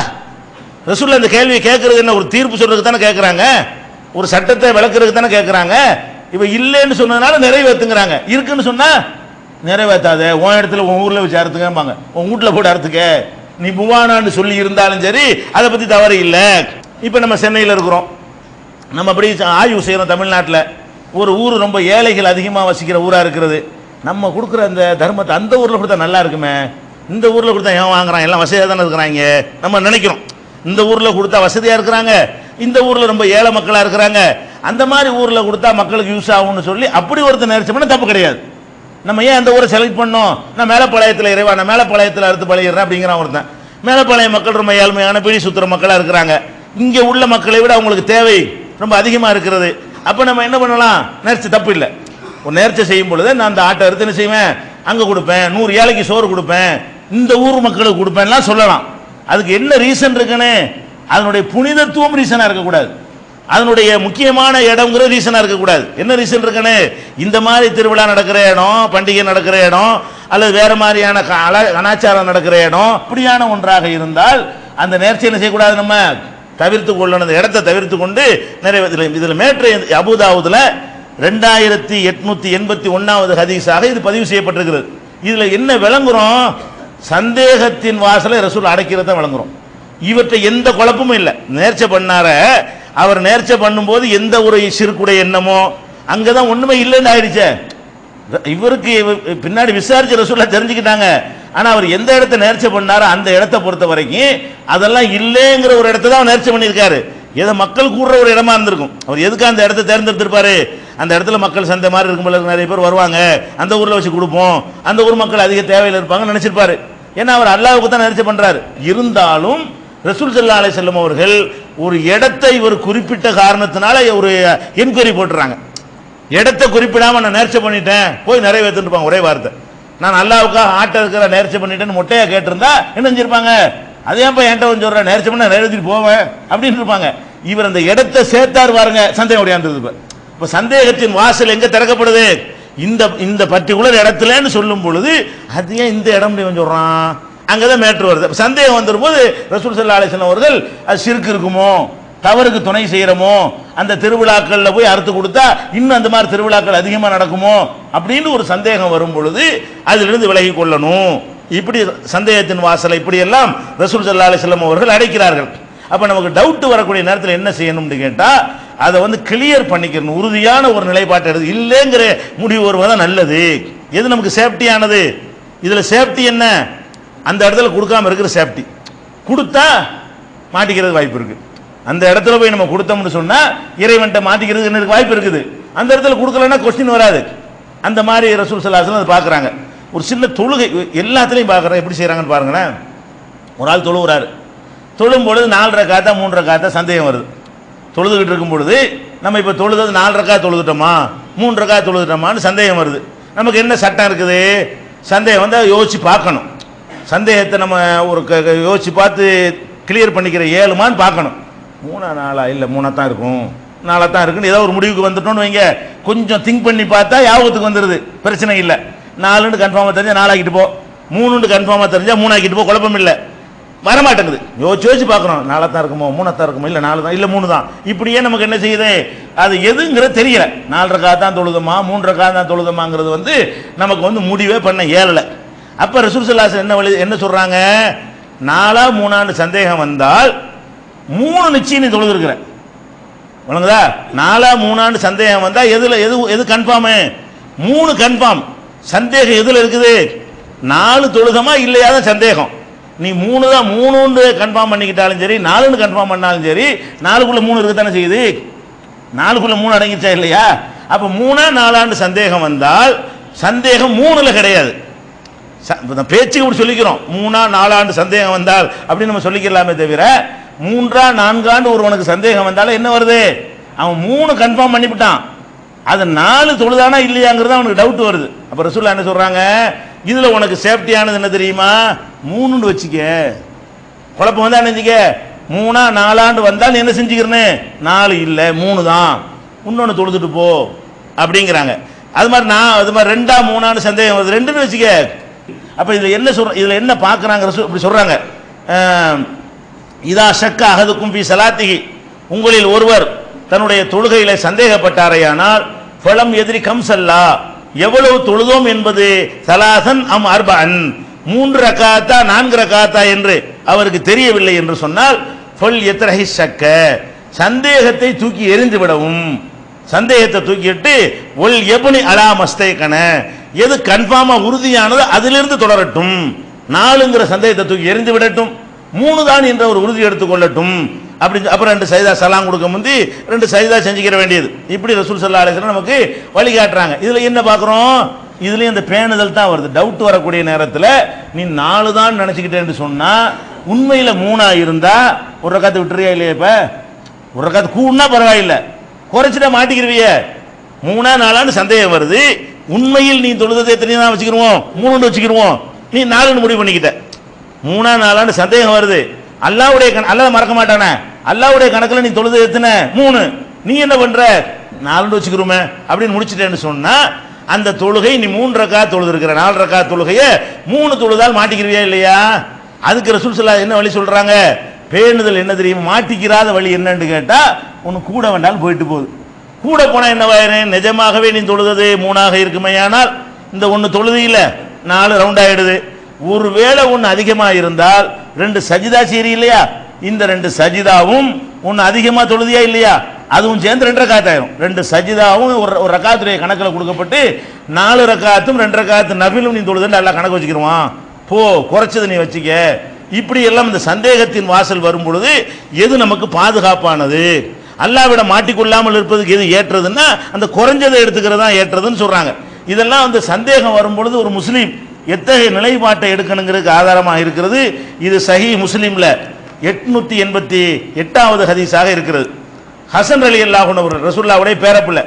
ரசூல் அந்த கேள்வியை கேட்கறது என்ன ஒரு தீர்ப்பு சொல்றதுக்கு தானே கேட்கறாங்க ஒரு சட்டத்தை விளக்குறதுக்கு தானே கேட்கறாங்க இப்ப இல்லைன்னு சொன்னதுனால நிறைவேத்துங்கிறாங்க இருக்குன்னு சொன்னா நிறைவேத்தாத உன் இடத்துல உன் ஊர்ல வச்சு அறுத்துக்கம்பாங்க உன் வீட்டுல போட்டு அறுத்துக்க நீ புவானான்னு சொல்லி இருந்தாலும் சரி அதை பத்தி தவறு இல்லை இப்ப நம்ம சென்னையில் இருக்கிறோம் நம்ம அப்படி ஆய்வு செய்கிறோம் தமிழ்நாட்டில் ஒரு ஊர் ரொம்ப ஏழைகள் அதிகமாக வசிக்கிற ஊராக இருக்கிறது நம்ம கொடுக்குற அந்த தர்மத்தை அந்த ஊரில் கொடுத்தா நல்லா இருக்குமே இந்த ஊரில் கொடுத்தா ஏன் வாங்குறான் எல்லாம் வசதியாக தானே இருக்கிறாங்க நம்ம நினைக்கிறோம் இந்த ஊரில் கொடுத்தா வசதியாக இருக்கிறாங்க இந்த ஊரில் ரொம்ப ஏழை மக்களாக இருக்கிறாங்க அந்த மாதிரி ஊரில் கொடுத்தா மக்களுக்கு யூஸ் ஆகும்னு சொல்லி அப்படி ஒருத்தர் நேர்ச்சி பண்ண தப்பு கிடையாது நம்ம ஏன் அந்த ஊரை செலக்ட் பண்ணோம் நான் மேலப்பாளையத்தில் இறைவா நான் மேலப்பாளையத்தில் அறுத்து பழகிறேன் அப்படிங்கிறான் ஒருத்தன் மேலப்பாளைய மக்கள் ரொம்ப ஏழ்மையான பிடி சுத்துற மக்களாக இருக்கிறாங்க இங்கே உள்ள மக்களை விட அவங்களுக்கு தேவை ரொம்ப அதிகமாக இருக்கிறது அப்போ நம்ம என்ன பண்ணலாம் நேர்ச்சி தப்பு இல்லை ஒரு நேர்ச்சி செய்யும் பொழுது நான் அந்த ஆட்டை அறுத்து என்ன செய்வேன் அங்கே கொடுப்பேன் நூறு ஏழைக்கு சோறு கொடுப்பேன் இந்த ஊர் மக்களுக்கு கொடுப்பேன்லாம் சொல்லலாம் அதுக்கு என்ன ரீசன் இருக்குன்னு அதனுடைய புனிதத்துவம் ரீசனாக இருக்கக்கூடாது அதனுடைய முக்கியமான இடம்ங்கிற ரீசனாக இருக்கக்கூடாது என்ன ரீசன் இருக்குன்னு இந்த மாதிரி திருவிழா நடக்கிற இடம் பண்டிகை நடக்கிற இடம் அல்லது வேற மாதிரியான க- அல- கலாச்சாரம் நடக்கிற இடம் இப்படியான ஒன்றாக இருந்தால் அந்த நேர்ச்சி என்ன செய்யக்கூடாது நம்ம தவிர்த்து கொள்ளணும் அந்த இடத்தை தவிர்த்து கொண்டு நிறைய இதில் இதில் மேற்று அபுதாவுதுல ரெண்டாயிரத்தி எட்நூத்தி எண்பத்தி ஒன்னாவது ஹதீஸாக இது பதிவு செய்யப்பட்டிருக்கிறது இதுல என்ன விளங்குறோம் சந்தேகத்தின் வாசலை ரசூல் அடைக்கிறத விளங்குறோம் இவற்றை எந்த குழப்பமும் இல்லை நேர்ச்சை பண்ணார அவர் நேர்ச்சை பண்ணும்போது எந்த ஒரு சிறுக்குடைய எண்ணமோ அங்கதான் ஒண்ணுமே இல்லைன்னு ஆயிடுச்சே இவருக்கு இவ- பின்னாடி விசாரிச்ச ரசூலா தெரிஞ்சுக்கிட்டாங்க ஆனா அவர் எந்த இடத்த நேர்ச்சை பண்ணாரோ அந்த இடத்தை பொறுத்த வரைக்கும் அதெல்லாம் இல்லைங்கிற ஒரு இடத்த தான் அவர் நேர்ச்சை பண்ணியிருக்காரு ஏதோ மக்கள் கூடுற ஒரு இடமா இருந்திருக்கும் அவர் எதுக்கு அந்த இடத்த தேர்ந்தெடுத்திருப்பாரு அந்த இடத்துல மக்கள் சந்தை மாதிரி இருக்கும் போல நிறைய பேர் வருவாங்க அந்த ஊர்ல வச்சு கொடுப்போம் அந்த ஊர் மக்கள் அதிக தேவையில் இருப்பாங்கன்னு நினைச்சிருப்பாரு ஏன்னா அவர் அல்லாஹ்வுக்கு தான் நேர்ச்சை பண்றாரு இருந்தாலும் ரசூல் ஸல்லல்லாஹு அலைஹி வஸல்லம் அவர்கள் ஒரு இடத்தை இவர் குறிப்பிட்ட காரணத்தினால ஒரு என்கொயரி போட்டுறாங்க இடத்தை குறிப்பிடாம நான் நேர்ச்சை பண்ணிட்டேன் போய் நிறைவேற்றிட்டு இருப்பாங்க ஒரே வார்த்தை நான் அல்லாவுக்காக ஆட்ட இருக்கிற நேர்ச்சை பண்ணிட்டேன்னு மொட்டையா கேட்டிருந்தா என்ன செஞ்சிருப்பாங்க அது ஏன்ப்பா என்கிட்ட வந்து சொல்ற நேர்ச்சை பண்ண நிறைவேற்றிட்டு போவேன் அப்படின்னு இருப்பாங்க இவர் அந்த இடத்தை சேர்த்தார் பாருங்க சந்தேகம் உடையாந்தது இப்ப இப்ப சந்தேகத்தின் வாசல் எங்க திறக்கப்படுது இந்த இந்த பர்டிகுலர் இடத்துலன்னு சொல்லும் பொழுது அது ஏன் இந்த இடம் இவன் சொல்றான் அங்கதான் மேட்ரு வருது அப்ப சந்தேகம் வந்துடும் போது ரசூல் சல்லா அலிஸ்லாம் அவர்கள் அது சிறுக்கு இருக்குமோ தவறுக்கு துணை செய்யறோமோ அந்த திருவிழாக்கள்ல போய் அறுத்து கொடுத்தா இன்னும் அந்த மாதிரி திருவிழாக்கள் அதிகமா நடக்குமோ அப்படின்னு ஒரு சந்தேகம் வரும் பொழுது அதிலிருந்து விலகி கொள்ளணும் இப்படி சந்தேகத்தின் வாசலை இப்படி எல்லாம் ரசூல் சல்லா அலிஸ்லாம் அவர்கள் அடைக்கிறார்கள் அப்ப நமக்கு டவுட் வரக்கூடிய நேரத்தில் என்ன செய்யணும்னு கேட்டா அதை வந்து கிளியர் பண்ணிக்கணும் உறுதியான ஒரு நிலைப்பாட்டை எடுத்து இல்லைங்கிற முடிவு வருவதா நல்லது எது நமக்கு சேஃப்டியானது இதுல சேஃப்டி என்ன அந்த இடத்துல கொடுக்காம இருக்கிற சேஃப்டி கொடுத்தா மாட்டிக்கிறது வாய்ப்பு இருக்கு அந்த இடத்துல போய் நம்ம கொடுத்தோம்னு சொன்னா இறைவன்ட்ட மாட்டிக்கிறதுக்கு என்ன இருக்கு? வாய்ப்பு இருக்குது அந்த இடத்துல கொடுக்கலன்னா கொஸ்டின் வராது அந்த மாதிரி ரசூல் சல்லாஹ் அதை பார்க்குறாங்க ஒரு சின்ன தொழுகை எல்லாத்துலேயும் பார்க்குறேன் எப்படி செய்கிறாங்கன்னு பாருங்களேன் ஒரு ஆள் தொழுகிறாரு தொழும் பொழுது நாலரை காத்தா மூன்றரை காத்தா சந்தேகம் வருது தொழுதுகிட்டு இருக்கும் பொழுது நம்ம இப்போ தொழுது நாலரை கா தொழுதுட்டோமா மூன்றரை கா தொழுதுட்டோமான்னு சந்தேகம் வருது நமக்கு என்ன சட்டம் இருக்குது சந்தேகம் வந்து யோசிச்சு பார்க்கணும் சந்தேகத்தை நம்ம ஒரு க- க- யோசிச்சு பார்த்து கிளியர் பண்ணிக்கிற ஏழுமான்னு பார்க்கணும் மூணா நாளா இல்லை மூணா தான் இருக்கும் நாளா தான் இருக்குன்னு ஏதோ ஒரு முடிவுக்கு வந்துட்டோம்னு வைங்க கொஞ்சம் திங்க் பண்ணி பார்த்தா யாபத்துக்கு வந்துடுது பிரச்சனை இல்லை நாலுன்னு கன்ஃபார்மாக தெரிஞ்சா நாலாக்கிட்டு போ மூணுன்னு கன்ஃபார்மாக தெரிஞ்சா மூணாக்கிட்டு போ குழப்பம் இல்லை வரமாட்டேங்குது யோசிச்சு யோசிச்சு பார்க்கணும் நாலா தான் இருக்குமோ மூணாத்தான் இருக்குமோ இல்லை நாலு தான் இல்லை மூணு தான் இப்படியே நமக்கு என்ன செய்யுது அது எதுங்கிறது தெரியல நாலரை காத்து தான் தொழுதமா மூன்றரை காத்து தான் தொழுதமாங்கிறது வந்து நமக்கு வந்து முடிவே பண்ண இயலலை அப்போ ரசூல்சல்லாஸ் என்ன வழி என்ன சொல்றாங்க நாலா மூணாண்டு சந்தேகம் வந்தால் மூணு நிச்சயம் நீ தொழுதுருக்கிற வழங்குதா நாலா மூணாண்டு சந்தேகம் வந்தா எதுல எது எது கன்ஃபார்மு மூணு கன்ஃபார்ம் சந்தேகம் எதுல இருக்குது நாலு தொழுதமா இல்லையாதான் சந்தேகம் நீ மூணு தான் மூணுன்னு கன்ஃபார்ம் பண்ணிக்கிட்டாலும் சரி நாலுன்னு கன்ஃபார்ம் பண்ணாலும் சரி நாலுக்குள்ள மூணு இருக்குதானே செய்யுது நாலுக்குள்ள மூணு அடங்கிச்சா இல்லையா அப்ப மூணா நாலாண்டு சந்தேகம் வந்தால் சந்தேகம் மூணுல கிடையாது ச- இப்ப இந்த பேச்சுக்கு இப்படி சொல்லிக்கிறோம் மூணா நாலாண்டு சந்தேகம் வந்தால் அப்படின்னு நம்ம சொல்லிக்கலாமே தவிர மூன்றா நான்காண்டு ஒருவனுக்கு சந்தேகம் வந்தாலும் என்ன வருது அவன் மூணு கன்ஃபார்ம் பண்ணிவிட்டான் அது நாலு தொழுதானா இல்லையாங்கிறது அவனுக்கு டவுட் வருது அப்ப ரசூல்லா என்ன சொல்றாங்க இதுல உனக்கு சேஃப்டியானது என்ன தெரியுமா மூணுன்னு வச்சுக்க குழப்பம் வந்தா நினைச்சுக்க மூணா நாலாண்டு வந்தால் நீ என்ன செஞ்சுக்கிறனே நாலு இல்லை மூணு தான் இன்னொன்று தொழுதுட்டு போ அப்படிங்கிறாங்க அது மாதிரி நான் அது மாதிரி ரெண்டா மூணான்னு சந்தேகம் வருது ரெண்டுன்னு வச்சுக்க அப்ப இதுல என்ன சொல்ற இதுல என்ன பார்க்கறாங்க ரசூல் இப்படி சொல்றாங்க அஹ், இதா ஷக்க அகதுக்கும் பி சலாத்திகி உங்களில் ஒருவர் தன்னுடைய தொழுகையில சந்தேகப்பட்டாரையானால் ஃபலம் எதிரி கம்சல்லா எவ்வளவு தொழுதோம் என்பது சலாசன் அம் அர்பன் மூன்று ரக்காத்தா நான்கு ரக்காத்தா என்று அவருக்கு தெரியவில்லை என்று சொன்னால் ஃபல் எத்ரஹி ஷக்க சந்தேகத்தை தூக்கி எறிந்து விடவும் சந்தேகத்தை தூக்கிட்டு ஒல் எபுனி அலா மஸ்தேகன எது கன்ஃபார்மா உறுதியானதோ அதிலிருந்து தொடரட்டும் நாலுங்கிற சந்தேகத்தை தூக்கி எறிந்து விடட்டும் மூணு தான் என்ற ஒரு உறுதி எடுத்துக்கொள்ளட்டும் அப்படி அப்புறம் ரெண்டு சைதா சலாம் கொடுக்க முந்தி ரெண்டு சைதா செஞ்சுக்கிற வேண்டியது இப்படி ரசூல் சல்லா அலிஸ்லாம் நமக்கு வழிகாட்டுறாங்க இதுல என்ன பார்க்குறோம் இதுலயும் இந்த பேணுதல் தான் வருது டவுட் வரக்கூடிய நேரத்தில் நீ நாலு தான் நினைச்சுக்கிட்டேன்னு சொன்னா உண்மையில மூணா இருந்தா ஒரு ரக்காத்து விட்டுறியா இல்லையா இப்ப ஒரு ரக்காத்து கூடுனா பரவாயில்லை குறைச்சிட்டா மாட்டிக்கிருவிய மூணா நாளான்னு சந்தேகம் வருது உண்மையில் நீ தொழுதத்தை எத்தனை தான் வச்சுக்கிருவோம் மூணுன்னு வச்சுக்கிருவோம் நீ நாலுன்னு முடிவு பண்ணிக்கிட்ட மூணா நாளான்னு சந்தேகம் வருது அல்லாவுடைய கண அல்லாஹ் மறக்க மாட்டானே அல்லாவுடைய கணக்குல நீ தொழுது எத்தனை மூணு நீ என்ன பண்ற நாலுன்னு வச்சுக்கிறோமே அப்படின்னு முடிச்சிட்டேன்னு சொன்னா அந்த தொழுகை நீ மூன்று ரக்கா தொழுது இருக்கிற நாலு ரக்கா தொழுகைய மூணு தொழுதால் மாட்டிக்கிறியா இல்லையா அதுக்கு ரசூல் ஸல்லல்லாஹு என்ன வழி சொல்றாங்க பேணுதல் என்ன தெரியும் மாட்டிக்கிறாத வழி என்னன்னு கேட்டா உனக்கு கூட வேண்டாலும் போயிட்டு போகுது கூட போனா என்னவாயிரும் நிஜமாகவே நீ தொழுதது மூணாக இருக்குமேயானால் இந்த ஒன்று தொழுது இல்ல நாலு ரவுண்ட் ஆயிடுது ஒருவேளை ஒன்று அதிகமா இருந்தால் ரெண்டு சஜிதா சீரி இல்லையா இந்த ரெண்டு சஜிதாவும் ஒன்று அதிகமா தொழுதியா இல்லையா அதுவும் சேர்ந்து ரெண்டு ரக்காத் ஆயிரும் ரெண்டு சஜிதாவும் ஒரு ஒரு ரக்காத்துடைய கணக்கில் கொடுக்கப்பட்டு நாலு ரக்காத்தும் ரெண்டு ரக்காத்து நபிலும் நீ தொழுதுன்னு நல்லா கணக்கு வச்சுக்கிருவான் போ குறைச்சது நீ வச்சுக்க இப்படி எல்லாம் இந்த சந்தேகத்தின் வாசல் வரும் பொழுது எது நமக்கு பாதுகாப்பானது அல்லாவிட மாட்டிக்கொள்ளாமல் இருப்பதுக்கு எது ஏற்றதுன்னா அந்த குறைஞ்சதை எடுத்துக்கிறது தான் ஏற்றதுன்னு சொல்றாங்க இதெல்லாம் வந்து சந்தேகம் வரும் பொழுது ஒரு முஸ்லீம் எத்தகைய நிலைப்பாட்டை எடுக்கணுங்கிறதுக்கு ஆதாரமாக இருக்கிறது இது சஹி முஸ்லீம்ல எட்நூத்தி எண்பத்தி எட்டாவது ஹதீஸாக இருக்கிறது ஹசன் அலி அல்லாஹ் ரசூல்லாவுடைய பேரப்பிள்ளை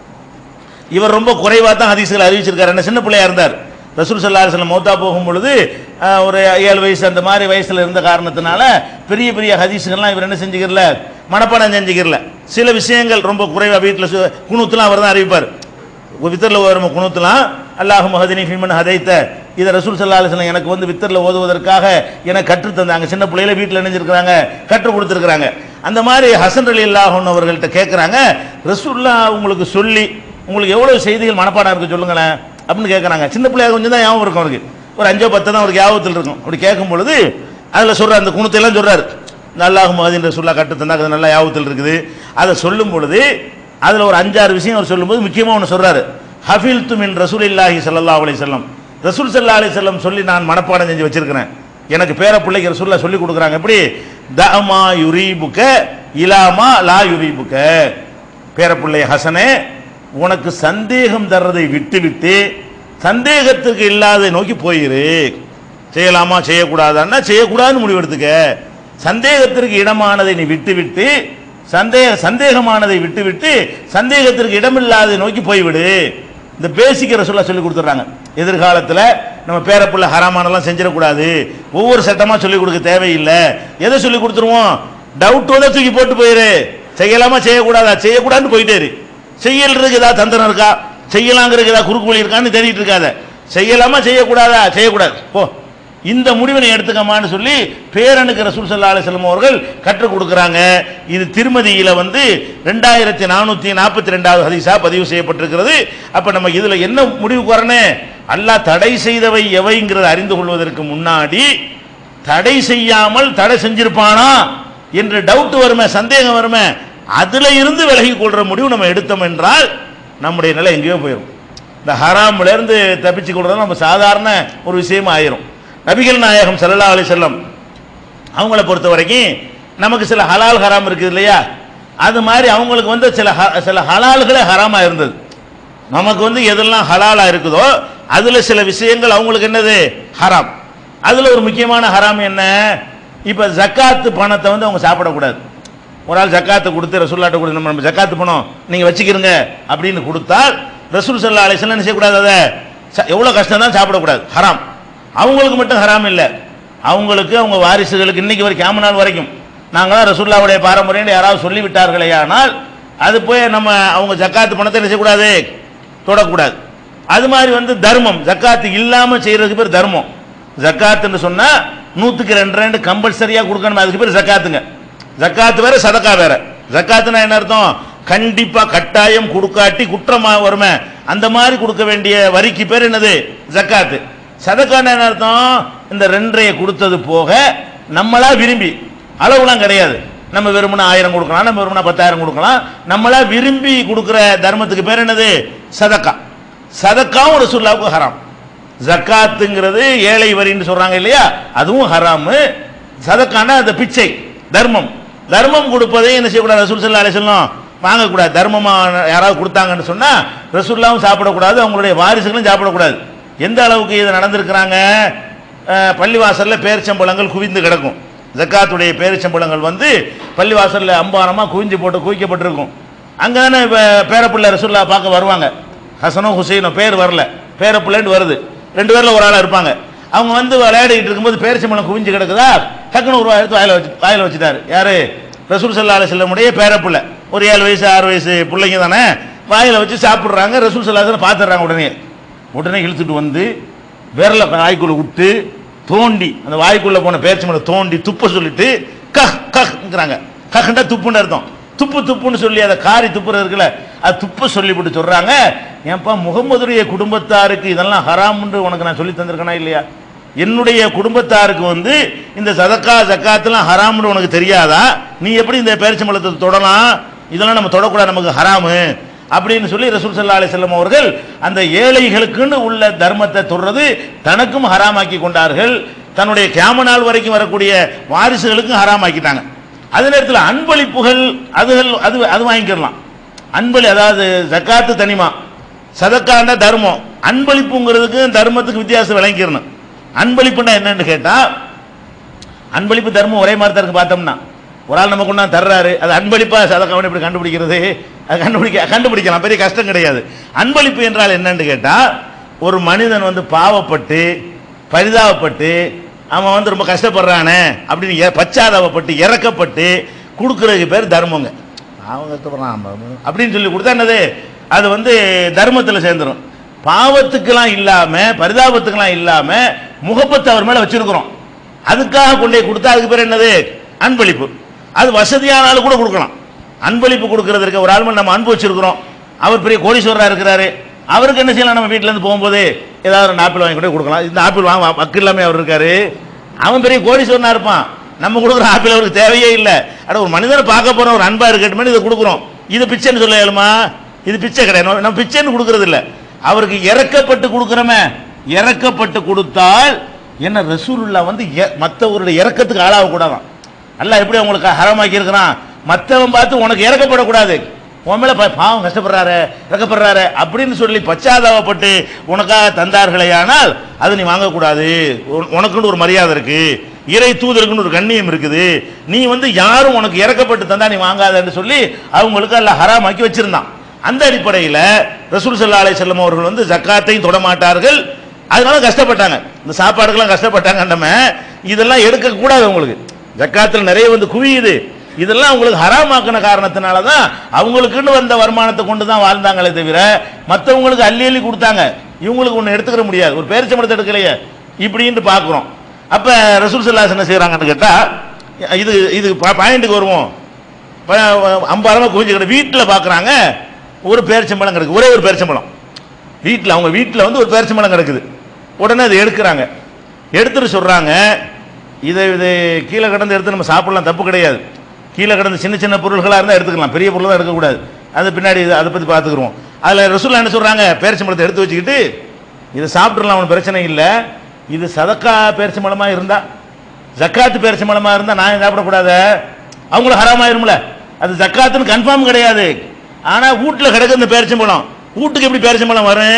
இவர் ரொம்ப குறைவாக தான் ஹதீஸ்கள் அறிவிச்சிருக்காரு என்ன சின்ன பிள்ளையா இருந்தார் ரசூல் சல்லா அலுவலம் மௌத்தா போகும் பொழுது ஆஹ், ஒரு ஏழு வயசு அந்த மாதிரி வயசுல இருந்த காரணத்தினால பெரிய பெரிய ஹதீஸ்கள்லாம் இவர் என்ன செஞ்சுக்கிறல மனப்பாடம் செஞ்சுக்கிறல சில விஷயங்கள் ரொம்ப குறைவாக வீட்டில் குணூத்துலாம் அவர் தான் அறிவிப்பார் வித்தரில் வரும் குணூத்துலாம் அல்லாஹு மஹதினி ஃபிமன் ஹதைத்த இதை ரசூல் சல்லா அலுவலம் எனக்கு வந்து வித்தரில் ஓதுவதற்காக எனக்கு கற்றுத் தந்தாங்க சின்ன பிள்ளையில வீட்டில் இணைஞ்சிருக்கிறாங்க கற்றுக் கொடுத்துருக்குறாங்க அந்த மாதிரி ஹசன் அலி அல்லாஹன் அவர்கள்ட்ட கேட்குறாங்க ரசூல்லா உங்களுக்கு சொல்லி உங்களுக்கு எவ்வளவு செய்திகள் மனப்பாடம் இருக்கு சொல்லுங்களேன் அப்படின்னு கேட்குறாங்க சின்ன பிள்ளையா கொஞ்சம் தான் ஞாபகம் இருக்கும் அவருக்கு ஒரு அஞ்சோ பத்து தான் அவருக்கு ஞாபகத்தில் இருக்கும் அப்படி கேட்கும் பொழுது அதில் சொல்கிறார் அந்த குணத்தை எல்லாம் சொல்றாரு இந்த அல்லாஹ் மஹதின் ரசூல்லா கட்டு தந்தாங்க அது நல்லா ஞாபகத்தில் இருக்குது அதை சொல்லும் பொழுது அதில் ஒரு அஞ்சாறு விஷயம் அவர் சொல்லும்போது முக்கியமாக ஒன்று சொல்றாரு ஹஃபில் துமின் ரசூல் இல்லாஹி ஸல்லல்லாஹு அலைஹி வஸல்லம் ரசூல் ஸல்லல்லாஹு அலைஹி வஸல்லம் சொல்லி நான் மனப்பாடம் செஞ்சு வச்சிருக்கிறேன் எனக்கு பேர பிள்ளைக்கு ரசூல்லா சொல்லி கொடுக்குறாங்க எப்படி தமா யுரீபுக்க இலாமா லா யுரீபுக்க பேரப்பிள்ளை ஹசனே உனக்கு சந்தேகம் தர்றதை விட்டுவிட்டு சந்தேகத்துக்கு இல்லாத நோக்கி போயிரு செய்யலாமா செய்யக்கூடாதான்னா செய்யக்கூடாதுன்னு முடிவெடுத்துக்க சந்தேகத்திற்கு இடமானதை நீ விட்டுவிட்டு சந்தேக சந்தேகமானதை விட்டுவிட்டு சந்தேகத்திற்கு இடமில்லாததை நோக்கி போய்விடு இந்த பேசிக்கிற சொல்ல சொல்லி கொடுத்துட்றாங்க எதிர்காலத்தில் நம்ம பேரப்புள்ள ஹராமானெல்லாம் செஞ்சிடக்கூடாது ஒவ்வொரு சட்டமா சொல்லி கொடுக்க தேவையில்லை எதை சொல்லி கொடுத்துருவோம் டவுட் வந்தா தூக்கி போட்டு போயிரு செய்யலாமா செய்யக்கூடாதா செய்யக்கூடாதுன்னு போயிட்டே இரு செய்யறதுக்கு ஏதாவது தந்திரம் இருக்கா செய்யலாங்கிறதுக்கு ஏதாவது குறுக்கு வழி இருக்கான்னு தேடிட்டு இருக்காத செய்யலாமா செய்யக்கூடாதா செய்யக்கூடாது போ இந்த முடிவை நீ எடுத்துக்கமான்னு சொல்லி பேரனுக்கு ரசூல் சல்லா அலிஸ்லம் அவர்கள் கற்றுக் கொடுக்குறாங்க இது திருமதியில வந்து ரெண்டாயிரத்தி நானூத்தி நாற்பத்தி ரெண்டாவது ஹதீஸா பதிவு செய்யப்பட்டிருக்கிறது அப்ப நம்ம இதுல என்ன முடிவுக்கு வரணும் அல்லாஹ் தடை செய்தவை எவைங்கிறத அறிந்து கொள்வதற்கு முன்னாடி தடை செய்யாமல் தடை செஞ்சிருப்பானா என்று டவுட் வருமே சந்தேகம் வருமே அதுல இருந்து விலகி கொள்ற முடிவு நம்ம எடுத்தோம் என்றால் நம்முடைய நிலை எங்கேயோ போயிடும் இந்த ஹராம்ல இருந்து தப்பிச்சு கொள்றது நம்ம சாதாரண ஒரு விஷயமா ஆயிரும் நபிகள் நாயகம் ஸல்லல்லாஹு அலைஹி வஸல்லம் அவங்கள பொறுத்த வரைக்கும் நமக்கு சில ஹலால் ஹராம் இருக்குது இல்லையா அது மாதிரி அவங்களுக்கு வந்து சில ஹ- சில ஹலால்களே ஹராமா இருந்தது நமக்கு வந்து எதெல்லாம் ஹலாலா இருக்குதோ அதுல சில விஷயங்கள் அவங்களுக்கு என்னது ஹராம் அதுல ஒரு முக்கியமான ஹராம் என்ன இப்ப ஜக்காத்து பணத்தை வந்து அவங்க சாப்பிடக்கூடாது ஒரு ஆள் ஜக்காத்து கொடுத்து ரசூல்லாட்ட கொடுத்து நம்ம நம்ம ஜக்காத்து பணம் நீங்க வச்சுக்கிறங்க அப்படின்னு கொடுத்தால் ரசூல் சல்லா அலிஸ்லாம் என்ன செய்யக்கூடாது அதை ச- எவ்வளவு கஷ்டம் தான் சாப்பிடக்கூடாது ஹராம் அவங்களுக்கு மட்டும் ஹராம் இல்லை அவங்களுக்கு அவங்க வாரிசுகளுக்கு இன்னைக்கு வரைக்கும் கேம நாள் வரைக்கும் நாங்களாம் ரசூல்லாவுடைய பாரம்பரியம் யாராவது சொல்லி விட்டார்களே ஆனால் அது போய் நம்ம அவங்க ஜக்காத்து பணத்தை என்ன செய்யக்கூடாது தொடக்கூடாது அது மாதிரி வந்து தர்மம் ஜக்காத்து இல்லாம செய்யறதுக்கு பேர் தர்மம் ஜக்காத்துன்னு சொன்னா நூத்துக்கு ரெண்டு ரெண்டு கம்பல்சரியா கொடுக்கணும் அதுக்கு பேர் ஜக்காத்துங்க ஜக்காத்து வேற சதக்கா வேற ஜக்காத்துனா என்ன அர்த்தம் கண்டிப்பா கட்டாயம் கொடுக்காட்டி குற்றமா வருமே அந்த மாதிரி கொடுக்க வேண்டிய வரிக்கு பேர் என்னது ஜக்காத்து சதக்கான என்ன அர்த்தம் இந்த ரெண்டரையை கொடுத்தது போக நம்மளா விரும்பி அளவுலாம் கிடையாது நம்ம விரும்பினா ஆயிரம் கொடுக்கலாம் நம்ம விரும்பினா பத்தாயிரம் கொடுக்கலாம் நம்மளா விரும்பி கொடுக்கிற தர்மத்துக்கு பேர் என்னது சதக்கா சதக்காவும் ரசூல்லாவுக்கு ஹராம் ஜக்காத்துங்கிறது ஏழை வரின்னு சொல்றாங்க இல்லையா அதுவும் ஹராமு சதக்கான அந்த பிச்சை தர்மம் தர்மம் கொடுப்பதை என்ன செய்யக்கூடாது ரசூல் சல்லா அலிஸ்லாம் வாங்கக்கூடாது தர்மமா யாராவது கொடுத்தாங்கன்னு சொன்னா ரசூல்லாவும் சாப்பிடக்கூடாது அவங்களுடைய வாரிசுகளும் சாப்பிடக்கூடாது எந்த அளவுக்கு இது நடந்திருக்கிறாங்க அஹ், பள்ளிவாசல்ல பேரிச்சம்பழங்கள் குவிந்து கிடக்கும் ஜக்காத்துடைய பேரிச்சம்பழங்கள் வந்து பள்ளிவாசல்ல அம்பாரமா குவிஞ்சு போட்டு குவிக்கப்பட்டிருக்கும் அங்கதானே இப்ப பேரப்பிள்ளை ரசூல்லா பார்க்க வருவாங்க ஹசனோ ஹுசைனோ பேர் வரல பேரப்பிள்ளைன்னு வருது ரெண்டு பேர்ல ஒரு ஆளா இருப்பாங்க அவங்க வந்து விளையாடிட்டு இருக்கும்போது பேரிச்சம்பழம் குவிஞ்சு கிடக்குதா டக்குன்னு ஒரு ரூபா எடுத்து வாயில வச்சு வாயில வச்சுட்டாரு யாரு ரசூல் சல்லா அலிஸ்லமுடைய பேரப்பிள்ளை ஒரு ஏழு வயசு ஆறு வயசு பிள்ளைங்க தானே வாயில வச்சு சாப்பிடுறாங்க ரசூல் சல்லா பார்த்துடுறாங்க உடனே உடனே இழுத்துட்டு வந்து விரல வாய்க்குள்ள விட்டு தோண்டி அந்த வாய்க்குள்ள போன பேரிச்சம்பழம் தோண்டி துப்ப சொல்லிட்டு கஹ் கஹ்ங்கிறாங்க கஹ்ண்டா துப்புன்னு அர்த்தம் துப்பு துப்புன்னு சொல்லி அதை காரி துப்புறது இருக்குல்ல அது துப்ப சொல்லி போட்டு சொல்றாங்க ஏன்பா முகமதுடைய குடும்பத்தாருக்கு இதெல்லாம் ஹராம்னு உனக்கு நான் சொல்லி தந்திருக்கேனா இல்லையா என்னுடைய குடும்பத்தாருக்கு வந்து இந்த சதக்கா ஜக்காத்துலாம் ஹராம்னு உனக்கு தெரியாதா நீ எப்படி இந்த பேரிச்சம்பழத்தை தொடலாம் இதெல்லாம் நம்ம தொடக்கூடாது நமக்கு ஹராமு அப்படின்னு சொல்லி ரசூல் சல்லா அலிசல்லம் அவர்கள் அந்த ஏழைகளுக்குன்னு உள்ள தர்மத்தை தொடுறது தனக்கும் ஹராமாக்கி கொண்டார்கள் தன்னுடைய கியாம நாள் வரைக்கும் வரக்கூடிய வாரிசுகளுக்கும் ஹராமாக்கிட்டாங்க அதே நேரத்தில் அன்பளிப்புகள் அதுகள் அது அது வாங்கிக்கலாம் அன்பளி அதாவது ஜக்காத்து தனிமா சதக்காண்ட தர்மம் அன்பளிப்புங்கிறதுக்கு தர்மத்துக்கு வித்தியாசம் விளங்கிக்கிறணும் அன்பளிப்புன்னா என்னன்னு கேட்டா அன்பளிப்பு தர்மம் ஒரே மாதிரி தான் இருக்கு பார்த்தோம்னா ஒரு ஆள் நம்ம கொண்டாந்து தர்றாரு அது அன்பளிப்பா சதக்காவன் எப்படி கண்டுபிடிக்கிறது அது கண்டுபிடிக்க கண்டுபிடிக்கலாம் பெரிய கஷ்டம் கிடையாது அன்பளிப்பு என்றால் என்னன்னு கேட்டா ஒரு மனிதன் வந்து பாவப்பட்டு பரிதாபப்பட்டு அவன் வந்து ரொம்ப கஷ்டப்படுறானே அப்படின்னு எ- பச்சாதாபப்பட்டு இறக்கப்பட்டு கொடுக்கறதுக்கு பேர் தர்மங்க அவங்க கஷ்டப்படுறான் அப்படின்னு சொல்லி கொடுத்தா என்னது அது வந்து தர்மத்தில் சேர்ந்துரும் பாவத்துக்கெல்லாம் இல்லாம பரிதாபத்துக்கெல்லாம் இல்லாம முகப்பத்தை அவர் மேல வச்சிருக்கிறோம் அதுக்காக கொண்டு போய் கொடுத்தா அதுக்கு பேர் என்னது அன்பளிப்பு அது வசதியான ஆளு கூட கொடுக்கலாம் அன்பளிப்பு கொடுக்கறதுக்கு ஒரு ஆள் மேல நம்ம அன்பு வச்சிருக்கிறோம் அவர் பெரிய கோடீஸ்வரரா இருக்கிறாரு அவருக்கு என்ன செய்யலாம் நம்ம வீட்ல இருந்து போகும்போது ஏதாவது ஒரு ஆப்பிள் வாங்கி கூட கொடுக்கலாம் இந்த ஆப்பிள் வாங்க வக்கு இல்லாம அவர் இருக்காரு அவன் பெரிய கோடீஸ்வரனா இருப்பான் நம்ம கொடுக்குற ஆப்பிள் அவருக்கு தேவையே இல்லை அட ஒரு மனிதனை பார்க்க போற ஒரு அன்பா இருக்கட்டுமே இதை கொடுக்குறோம் இது பிச்சைன்னு சொல்ல இயலுமா இது பிச்சை கிடையாது நம்ம பிச்சைன்னு கொடுக்கறது இல்ல அவருக்கு இறக்கப்பட்டு கொடுக்குறோமே இறக்கப்பட்டு கொடுத்தால் என்ன ரசூலுல்லா வந்து எ- மத்தவருடைய இறக்கத்துக்கு ஆளாக கூடாதான் அல்லாஹ் எப்படி அவங்களுக்கு ஹரமாக்கி இருக்கிறான் மத்தவன் பார்த்து உனக்கு இறக்கப்படக்கூடாது உன் மேல பா- பாவம் கஷ்டப்படுறாரு இறக்கப்படுறாரு அப்படின்னு சொல்லி பச்சாதாபப்பட்டு உனக்காக தந்தார்களே ஆனால் அது நீ வாங்கக்கூடாது உன்- உனக்குன்னு ஒரு மரியாதை இருக்கு இறை தூதருக்குன்னு ஒரு கண்ணியம் இருக்குது நீ வந்து யாரும் உனக்கு இறக்கப்பட்டு தந்தா நீ வாங்காதன்னு சொல்லி அவங்களுக்கு அல்லாஹ் ஹராமாக்கி வச்சிருந்தான் அந்த அடிப்படையில் ரசூல் ஸல்லல்லாஹு அலைஹி வஸல்லம் அவர்கள் வந்து ஜக்காத்தையும் தொட மாட்டார்கள் அதனால கஷ்டப்பட்டாங்க இந்த சாப்பாடுக்கெல்லாம் கஷ்டப்பட்டாங்க நம்ம இதெல்லாம் எடுக்க கூடாது உங்களுக்கு ஜக்காத்தில் நிறைய வந்து குவியுது இதெல்லாம் உங்களுக்கு ஹராமாக்கின காரணத்தினால தான் அவங்களுக்குன்னு வந்த வருமானத்தை கொண்டு தான் வாழ்ந்தாங்களே தவிர மற்றவங்களுக்கு அள்ளி அள்ளி கொடுத்தாங்க இவங்களுக்கு ஒன்று எடுத்துக்கிற முடியாது ஒரு பேரிச்சம்பழத்தை எடுக்கலையே இப்படின்ட்டு பார்க்குறோம் அப்போ ரசூல் சல்லாஸ் என்ன செய்கிறாங்கன்னு கேட்டால் இது இது பாயிண்ட்டுக்கு வருவோம் அம்பாரமாக குவிஞ்சுக்கிட்ட வீட்டில் பார்க்குறாங்க ஒரு பேரிச்சம்பழம் கிடக்கு ஒரே ஒரு பேரிச்சம்பழம் வீட்டில் அவங்க வீட்டில் வந்து ஒரு பேரிச்சம்பழம் கிடக்குது உடனே அதை எடுக்கிறாங்க எடுத்துட்டு சொல்கிறாங்க இதை இது கீழே கிடந்து எடுத்து நம்ம சாப்பிடலாம் தப்பு கிடையாது கீழே கிடந்து சின்ன சின்ன பொருள்களாக இருந்தால் எடுத்துக்கலாம் பெரிய பொருள் தான் எடுக்கக்கூடாது அது பின்னாடி இது- அதை பற்றி பார்த்துக்குருவோம் அதில் ரசூல்லா என்ன சொல்கிறாங்க பேரிச்சம்பழத்தை எடுத்து வச்சுக்கிட்டு இதை சாப்பிட்றலாம் ஒன்றும் பிரச்சனை இல்லை இது சதக்கா பேரிச்சம்பழமாக இருந்தால் ஜக்காத்து பேரிச்சம்பழமாக இருந்தால் நான் சாப்பிடக்கூடாத அவங்களும் ஹராமாயிரும்ல அது ஜக்காத்துன்னு கன்ஃபார்ம் கிடையாது ஆனால் வீட்டில் கிடக்கு இந்த பேரிச்சம்பழம் வீட்டுக்கு எப்படி பேரிச்சம்பழம் வரும்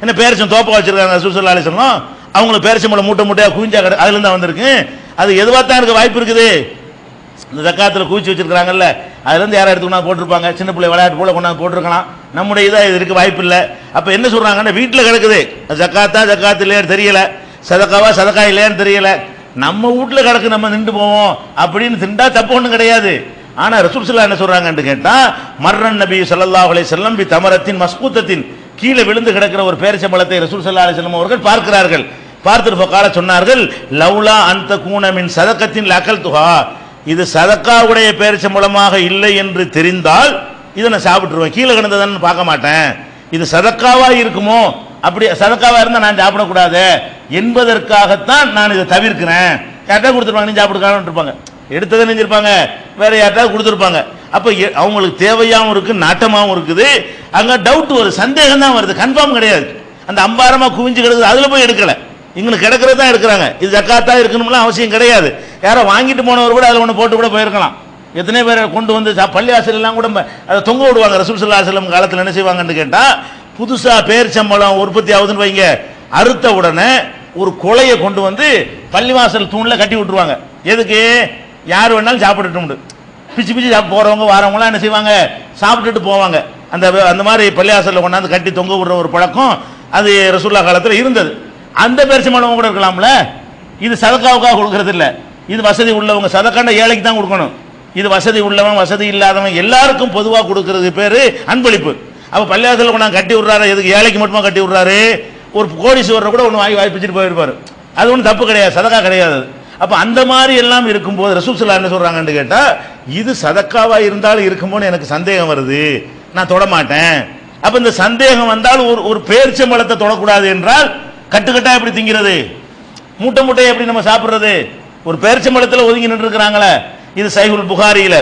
என்ன பேரிச்சம் தோப்பா வச்சிருக்காங்க ரசூலுல்லாஹி அலைஹி வஸல்லம் அவங்களுக்கு பேரிச்சம்பழம் மூட்டை மூட்டையா குவிஞ்சா கிட அதுல இருந்து வந்திருக்கு அது எதுவா தான் இருக்க வாய்ப்பு இருக்குது இந்த ஜக்காத்துல குவிச்சு வச்சிருக்காங்கல்ல அதுல இருந்து யாரும் எடுத்து கொண்டாந்து போட்டிருப்பாங்க சின்ன பிள்ளை விளையாட்டு போல கொண்டாந்து போட்டிருக்கலாம் நம்முடைய இதா இது இருக்க வாய்ப்பு இல்லை அப்ப என்ன சொல்றாங்கன்னா வீட்டுல கிடக்குது ஜக்காத்தா ஜக்காத்து இல்லையான்னு தெரியல சதக்காவா சதக்கா இல்லையான்னு தெரியல நம்ம வீட்டுல கிடக்கு நம்ம நின்று போவோம் அப்படின்னு திண்டா தப்பு ஒண்ணும் கிடையாது ஆனா ரசூல் ஸல்லல்லாஹு என்ன சொல்றாங்கன்னு கேட்டா மர்ரன் நபி ஸல்லல்லாஹு அலைஹி வஸல்லம் பி தமரத்தின் மஸ்கூத்தத்தின் கீழே விழுந்து கிடக்கிற ஒரு பேரிச்சம்பழத்தை ரசூல் ஸல்லல்லாஹு அலைஹி வஸல்லம் அவர்கள் பார்க்கிறார்கள் பார்த்துட்டு ஃபகால சொன்னார்கள் லவ்லா அந்த கூனமின் சதக்கத்தின் லக்கல் துஹா இது சதக்காவுடைய பேரிச்சம்பழமாக இல்லை என்று தெரிந்தால் இதை நான் சாப்பிட்டுருவேன் கீழே கிடந்ததுன்னு பார்க்க மாட்டேன் இது சதக்காவா இருக்குமோ அப்படி சதக்காவா இருந்தா நான் சாப்பிடக்கூடாது என்பதற்காகத்தான் நான் இதை தவிர்க்கிறேன் யார்ட்டா கொடுத்துருப்பாங்க நீ சாப்பிடுக்கான்னு இருப்பாங்க எடுத்ததை நெஞ்சிருப்பாங்க வேற யார்ட்டாவது கொடுத்துருப்பாங்க அப்ப எ- அவங்களுக்கு தேவையாவும் இருக்கு நாட்டமாவும் இருக்குது அங்க டவுட் வருது சந்தேகம் தான் வருது கன்ஃபார்ம் கிடையாது அந்த அம்பாரமா குவிஞ்சு கிடக்குது அதுல போய் எடுக்கல இங்களுக்கு கிடக்கிறது தான் எடுக்கிறாங்க இது ஜக்காத்தா இருக்கணும்லாம் அவசியம் கிடையாது யாரோ வாங்கிட்டு போனவர் கூட அதில் ஒன்று போட்டு கூட போயிருக்கலாம் எத்தனை பேர் கொண்டு வந்து சா- பள்ளிவாசல் எல்லாம் கூட ம- அதை தொங்க விடுவாங்க ரசூல் சல்லா செல்லம் காலத்தில் என்ன செய்வாங்கன்னு கேட்டா புதுசா பேரிச்சம்பழம் உற்பத்தி ஆகுதுன்னு வைங்க அறுத்த உடனே ஒரு கொலையை கொண்டு வந்து பள்ளிவாசல் தூண்ல கட்டி விட்டுருவாங்க எதுக்கு யார் வேணாலும் சாப்பிட்டுட்டு பிச்சு பிச்சு சாப்பிட்டு போறவங்க வரவங்களாம் என்ன செய்வாங்க சாப்பிட்டுட்டு போவாங்க அந்த அந்த மாதிரி பள்ளிவாசல்ல கொண்டாந்து கட்டி தொங்க விடுற ஒரு பழக்கம் அது ரசூல்லா காலத்தில் இருந்தது அந்த பேரிச்சம்பழம் கூட இருக்கலாம்ல இது சதக்காவுக்காக கொடுக்கறது இல்ல இது வசதி உள்ளவங்க சதக்காண்ட ஏழைக்கு தான் கொடுக்கணும் இது வசதி உள்ளவன் வசதி இல்லாதவன் எல்லாருக்கும் பொதுவாக கொடுக்கறது பேரு அன்பளிப்பு அப்ப பள்ளியாசல கொண்டாந்து கட்டி விடுறாரு எதுக்கு ஏழைக்கு மட்டுமா கட்டி விடுறாரு ஒரு கோடீஸ்வரர் கூட ஒன்று வாங்கி வாய்ப்பிச்சுட்டு போயிருப்பாரு அது ஒன்றும் தப்பு கிடையாது சதக்கா கிடையாது அப்ப அந்த மாதிரி எல்லாம் இருக்கும்போது ரசூல் ஸல்லல்லாஹு என்ன சொல்றாங்கன்னு கேட்டா இது சதக்காவா இருந்தாலும் இருக்குமோன்னு எனக்கு சந்தேகம் வருது நான் தொட மாட்டேன் அப்ப இந்த சந்தேகம் வந்தால் ஒரு ஒரு பேரிச்சம்பழத்தை தொடக்கூடாது என்றால் கட்டுக்கட்டா எப்படி திங்கிறது மூட்டை மூட்டையை எப்படி நம்ம சாப்பிடுறது ஒரு பேரிச்சம்பழத்தில் ஒதுங்கி நின்று இருக்கிறாங்களே இது சைகுல் புகாரியில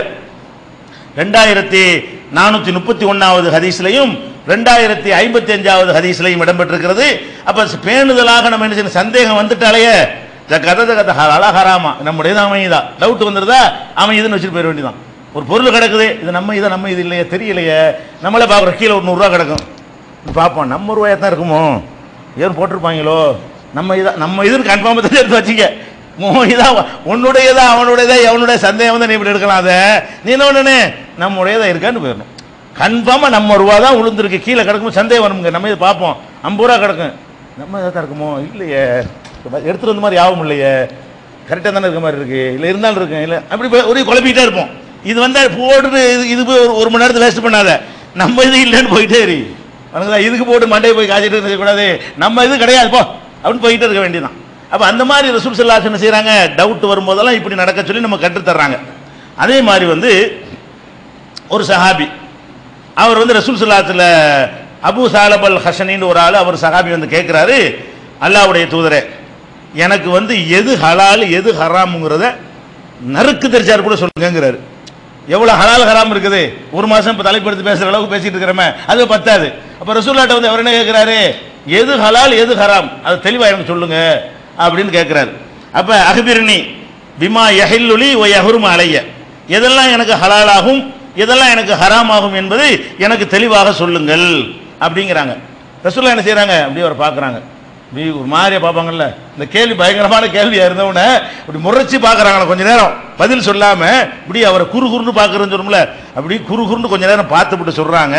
ரெண்டாயிரத்தி நானூத்தி முப்பத்தி ஒன்னாவது ஹதீஸ்லையும் ரெண்டாயிரத்தி ஐம்பத்தி அஞ்சாவது ஹதீஸ்லையும் இடம்பெற்றிருக்கிறது அப்ப பேணுதலாக நம்ம என்ன செய்யணும் சந்தேகம் வந்துட்டாலேயே கதை கதை ஹலாலா ஹராமா நம்முடைய அமையுதா டவுட் வந்துருதா அவன் இதுன்னு வச்சுட்டு போயிட வேண்டியதான் ஒரு பொருள் கிடக்குது இது நம்ம இதை நம்ம இது இல்லையே தெரியலையே நம்மளே பார்க்குற கீழே ஒரு நூறுரூவா கிடக்கும் பார்ப்போம் நம்ம ரூபாயா தான் இருக்குமோ ஏன் போட்டிருப்பாங்களோ நம்ம இதா நம்ம இதுன்னு கன்ஃபார்மாக தான் எடுத்து வச்சுக்க உன் இதா உன்னுடையதா அவனுடையதா எவனுடைய சந்தேகம் தான் நீ இப்படி எடுக்கலாம் அதை நீ என்ன பண்ணனே நம்முடையதா இருக்கான்னு போயிடணும் கன்ஃபார்மாக நம்ம ரூபா தான் உளுந்துருக்கு கீழே கிடக்கும் சந்தேகம் வருங்க நம்ம இதை பார்ப்போம் ஐம்பது ரூபா கிடக்கும் நம்ம இதாக தான் இருக்குமோ இல்லையே எடுத்துட்டு வந்த மாதிரி ஆகும் இல்லையே கரெக்டாக தானே இருக்க மாதிரி இருக்கு இல்லை இருந்தாலும் இருக்கு இல்லை அப்படி போய் ஒரே குழப்பிக்கிட்டே இருப்போம் இது வந்து போட்டு இது இது போய் ஒரு- ஒரு மணி நேரத்தை வேஸ்ட் பண்ணாத நம்ம இது இல்லைன்னு போயிட்டே இரு வணங்குதா இதுக்கு போட்டு மண்டையை போய் காய்ச்சிட்டு இருக்கக்கூடாது நம்ம இது கிடையாது போ அப்படின்னு போயிட்டே இருக்க வேண்டியதான் அப்போ அந்த மாதிரி ரசூல் சல்லாஸ் என்ன செய்கிறாங்க டவுட் வரும்போதெல்லாம் இப்படி நடக்க சொல்லி நம்ம கற்றுத்தர்றாங்க அதே மாதிரி வந்து ஒரு சஹாபி அவர் வந்து ரசூல் சல்லாத்தில் அபு சாலபல் ஹசனின்னு ஒரு ஆள் அவர் சஹாபி வந்து கேட்குறாரு அல்லாவுடைய தூதரே எனக்கு வந்து எது ஹலால் எது ஹராமுங்கிறத நறுக்கு தெரிச்சார் கூட சொல்லுங்கிறாரு எவ்வளவு ஹலால் ஹராம் இருக்குது ஒரு மாசம் இப்போ தலைப்படுத்தி பேசுற அளவுக்கு பேசிட்டு இருக்கிறோமே அது பத்தாது அப்ப ரசூல்லாட்ட வந்து அவர் என்ன கேட்கிறாரு எது ஹலால் எது ஹராம் அது தெளிவா எனக்கு சொல்லுங்க அப்படின்னு கேட்கிறாரு அப்ப அகபிரணி பிமா யஹில்லுலி ஒ யஹுரும் அலைய எதெல்லாம் எனக்கு ஹலாலாகும் எதெல்லாம் எனக்கு ஹராமாகும் என்பதை எனக்கு தெளிவாக சொல்லுங்கள் அப்படிங்கிறாங்க ரசூல்லா என்ன செய்றாங்க அப்படியே அவர் பார்க்கறாங்க இப்படி ஒரு மாதிரியா பார்ப்பாங்கல்ல இந்த கேள்வி பயங்கரமான கேள்வியா இருந்தவன இப்படி முறைச்சு பார்க்கறாங்க கொஞ்ச நேரம் பதில் சொல்லாம இப்படி அவரை குறு குறுன்னு பார்க்கறேன்னு சொல்லும்ல அப்படி குறு குறுன்னு கொஞ்ச நேரம் பார்த்துவிட்டு சொல்றாங்க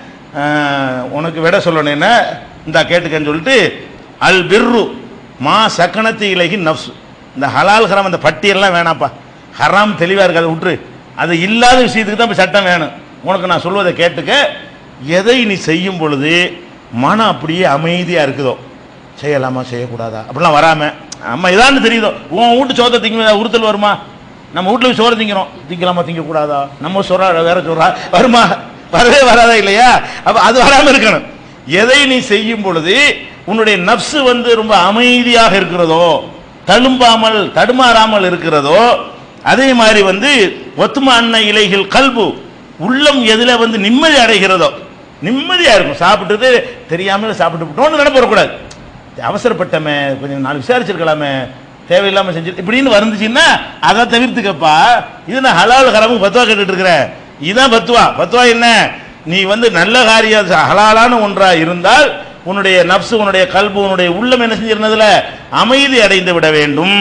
ஆஹ், உனக்கு விட சொல்லணும் என்ன இந்தா கேட்டுக்கன்னு சொல்லிட்டு அல் பிர்ரு மா சக்கனத்தி இலகி நப்சு இந்த ஹலால் ஹராம் அந்த பட்டியெல்லாம் வேணாப்பா ஹராம் தெளிவா இருக்கு அதை விட்டுரு அது இல்லாத விஷயத்துக்கு தான் இப்ப சட்டம் வேணும் உனக்கு நான் சொல்வதை கேட்டுக்க எதை நீ செய்யும் பொழுது மனம் அப்படியே அமைதியா இருக்குதோ செய்யலாமா செய்யக்கூடாதா அப்படிலாம் வராம நம்ம இதான்னு தெரியுதோ உன் வீட்டு சோத்தை திங்க உறுத்தல் வருமா நம்ம வீட்டில் போய் சோறு திங்கிறோம் திங்கலாமா திங்கக்கூடாதா நம்ம சொல்றா வேற சொல்றா வருமா வரவே வராதா இல்லையா அப்ப அது வராம இருக்கணும் எதை நீ செய்யும் பொழுது உன்னுடைய நப்சு வந்து ரொம்ப அமைதியாக இருக்கிறதோ தழும்பாமல் தடுமாறாமல் இருக்கிறதோ அதே மாதிரி வந்து ஒத்துமா அன்ன இலைகள் கல்பு உள்ளம் எதுல வந்து நிம்மதி அடைகிறதோ நிம்மதியா இருக்கும் சாப்பிட்டது தெரியாம சாப்பிட்டு விட்டோம்னு நினைப்பு வரக்கூடாது அவசரப்பட்டமே கொஞ்சம் நாலு விசாரிச்சிருக்கலாமே தேவையில்லாம செஞ்சு இப்படின்னு வந்துச்சுன்னா அதை தவிர்த்துக்கப்பா இது நான் ஹலால் ஹராமுக்கு பத்துவா கேட்டுட்டு இருக்கிறேன் இதுதான் பத்துவா பத்துவா என்ன நீ வந்து நல்ல காரியம் ஹலாலான ஒன்றா இருந்தால் உன்னுடைய நப்சு உன்னுடைய கல்பு உன்னுடைய உள்ளம் என்ன செஞ்சிருந்ததுல அமைதி அடைந்து விட வேண்டும்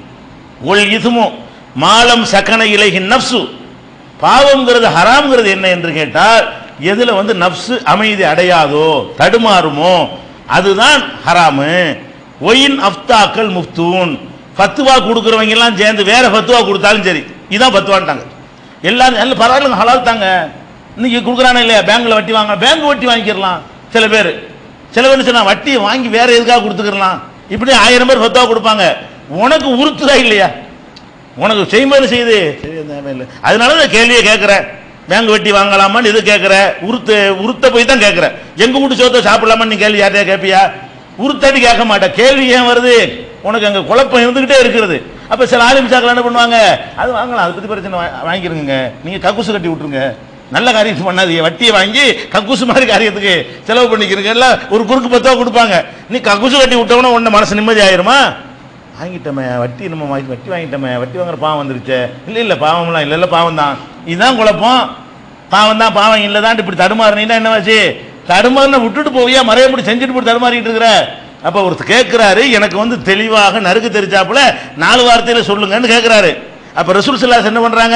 ஒல் இதுமோ மாலம் சக்கன இலைகின் நப்சு பாவம்ங்கிறது ஹராம்ங்கிறது என்ன என்று கேட்டால் எதுல வந்து நப்சு அமைதி அடையாதோ தடுமாறுமோ அதுதான் ஹராமு ஒயின் அஃப்தாக்கள் முஃப்தூன் ஃபத்துவா கொடுக்குறவங்க எல்லாம் சேர்ந்து வேற ஃபத்துவா கொடுத்தாலும் சரி இதான் ஃபத்துவான்ட்டாங்க எல்லாரும் எல்லாம் பரவாயில்ல ஹலால் தாங்க இன்னைக்கு கொடுக்குறானே இல்லையா பேங்க்ல வட்டி வாங்க பேங்க் வட்டி வாங்கிக்கிறலாம் சில பேர் சில பேர் சொன்னா வட்டி வாங்கி வேற எதுக்காக கொடுத்துக்கிறலாம் இப்படி ஆயிரம் பேர் ஃபத்துவா கொடுப்பாங்க உனக்கு உறுத்துதா இல்லையா உனக்கு செய்யும்போது செய்யுது சரி தேவையில்லை அதனால தான் கேள்வியை கேட்குறேன் பேங்க் வட்டி வாங்கலாமான்னு இது கேட்குற உருத்து உருத்த போய் தான் கேட்குற எங்க வீட்டு சோத்தை சாப்பிடலாமான்னு நீ கேள்வி யார்ட்டையா கேட்பியா உருத்தாட்டி கேட்க மாட்டேன் கேள்வி ஏன் வருது உனக்கு அங்கே குழப்பம் இருந்துகிட்டே இருக்கிறது அப்போ சில ஆலிமிசாக்கள் என்ன பண்ணுவாங்க அது வாங்கலாம் அதை பற்றி பிரச்சனை வா- வாங்கிக்கிறங்க நீங்கள் கக்கூசு கட்டி விட்டுருங்க நல்ல காரியம் பண்ணாதீங்க வட்டியை வாங்கி கக்கூசு மாதிரி காரியத்துக்கு செலவு பண்ணிக்கிறீங்க எல்லாம் ஒரு குறுக்கு பத்தோ கொடுப்பாங்க நீ கக்கூசு கட்டி விட்டவொன்னே உன்ன மனசு நிம்மதி ஆயிருமா வாங்கிட்டோமே வட்டி நம்ம வாங்கி வட்டி வாங்கிட்டோமே வட்டி வாங்குற பாவம் வந்துருச்சே இல்லை இல்லை பாவம்லாம் இல்லை இல்லை பாவம் தான் இதுதான் குழப்பம் பாவம் தான் பாவம் இல்லை தான் இப்படி தடுமாறினீங்கன்னா என்னவாச்சு தடுமாறின விட்டுட்டு போவியா மறையப்படி செஞ்சுட்டு போய் தடுமாறிட்டு இருக்கிற அப்போ ஒருத்தர் கேட்கிறாரு எனக்கு வந்து தெளிவாக நறுக்கு தெரிஞ்சாப்புல நாலு வார்த்தையில சொல்லுங்கன்னு கேட்கிறாரு அப்ப ரசூல் ஸல்லல்லாஹு என்ன பண்றாங்க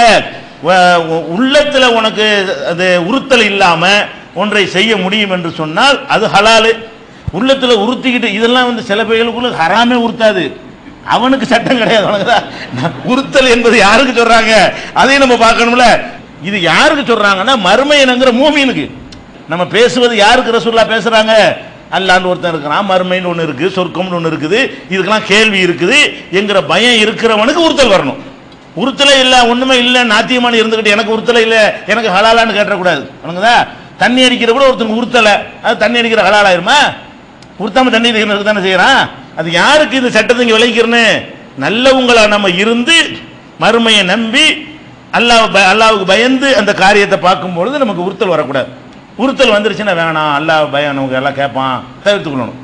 வ- உ- உள்ளத்துல உனக்கு அது உறுத்தல் இல்லாம ஒன்றை செய்ய முடியும் என்று சொன்னால் அது ஹலாலு உள்ளத்துல உறுத்திக்கிட்டு இதெல்லாம் வந்து சில பேர்களுக்குள்ள ஹராமே உறுத்தாது அவனுக்கு சட்டம் கிடையாது அவனுக்கு உறுத்தல் என்பது யாருக்கு சொல்றாங்க அதையும் நம்ம பார்க்கணும்ல இது யாருக்கு சொல்றாங்கன்னா மறுமையினங்கிற மூமினுக்கு நம்ம பேசுவது யாருக்கு ரசூல்லா பேசுறாங்க அல்லான்னு ஒருத்தன் இருக்கிறான் மறுமைன்னு ஒன்று இருக்கு சொர்க்கம்னு ஒன்று இருக்குது இதுக்கெல்லாம் கேள்வி இருக்குது என்கிற பயம் இருக்கிறவனுக்கு உறுத்தல் வரணும் உறுத்தலே இல்லை ஒண்ணுமே இல்லை நாத்தியமான இருந்துகிட்டு எனக்கு உறுத்தலே இல்லை எனக்கு ஹலாலான்னு கேட்டக்கூடாது உனக்குதா தண்ணி அடிக்கிற கூட ஒருத்தனுக்கு உறுத்தலை அது தண்ணி அடிக்கிற ஹலாலாயிருமா உறுத்தாம தண்ணி அடிக்கிறதுக்கு தானே செய்யறான் அது யாருக்கு இந்த சட்டத்தை இங்க விளைக்கிறன்னு நல்லவங்களா நம்ம இருந்து மறுமையை நம்பி அல்லாஹ் ப- அல்லாஹ்வுக்கு பயந்து அந்த காரியத்தை பார்க்கும் பொழுது நமக்கு உறுத்தல் வரக்கூடாது உறுத்தல் வந்துருச்சுன்னா வேணாம் அல்லாஹ் பயம் நமக்கு எல்லாம் கேட்பான் தவிர்த்துக்கொள்ளணும்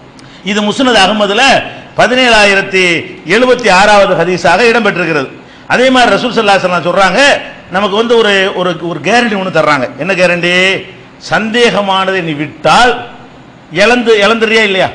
இது முஸ்னத் அகமதுல பதினேழாயிரத்தி எழுபத்தி ஆறாவது ஹதீஸாக இடம்பெற்றிருக்கிறது அதே மாதிரி ரசூல் ஸல்லல்லாஹு அலைஹி வஸல்லம் சொல்றாங்க நமக்கு வந்து ஒரு ஒரு ஒரு கேரண்டி ஒன்று தர்றாங்க என்ன கேரண்டி சந்தேகமானதை நீ விட்டால் இழந்து இழந்துறியா இல்லையா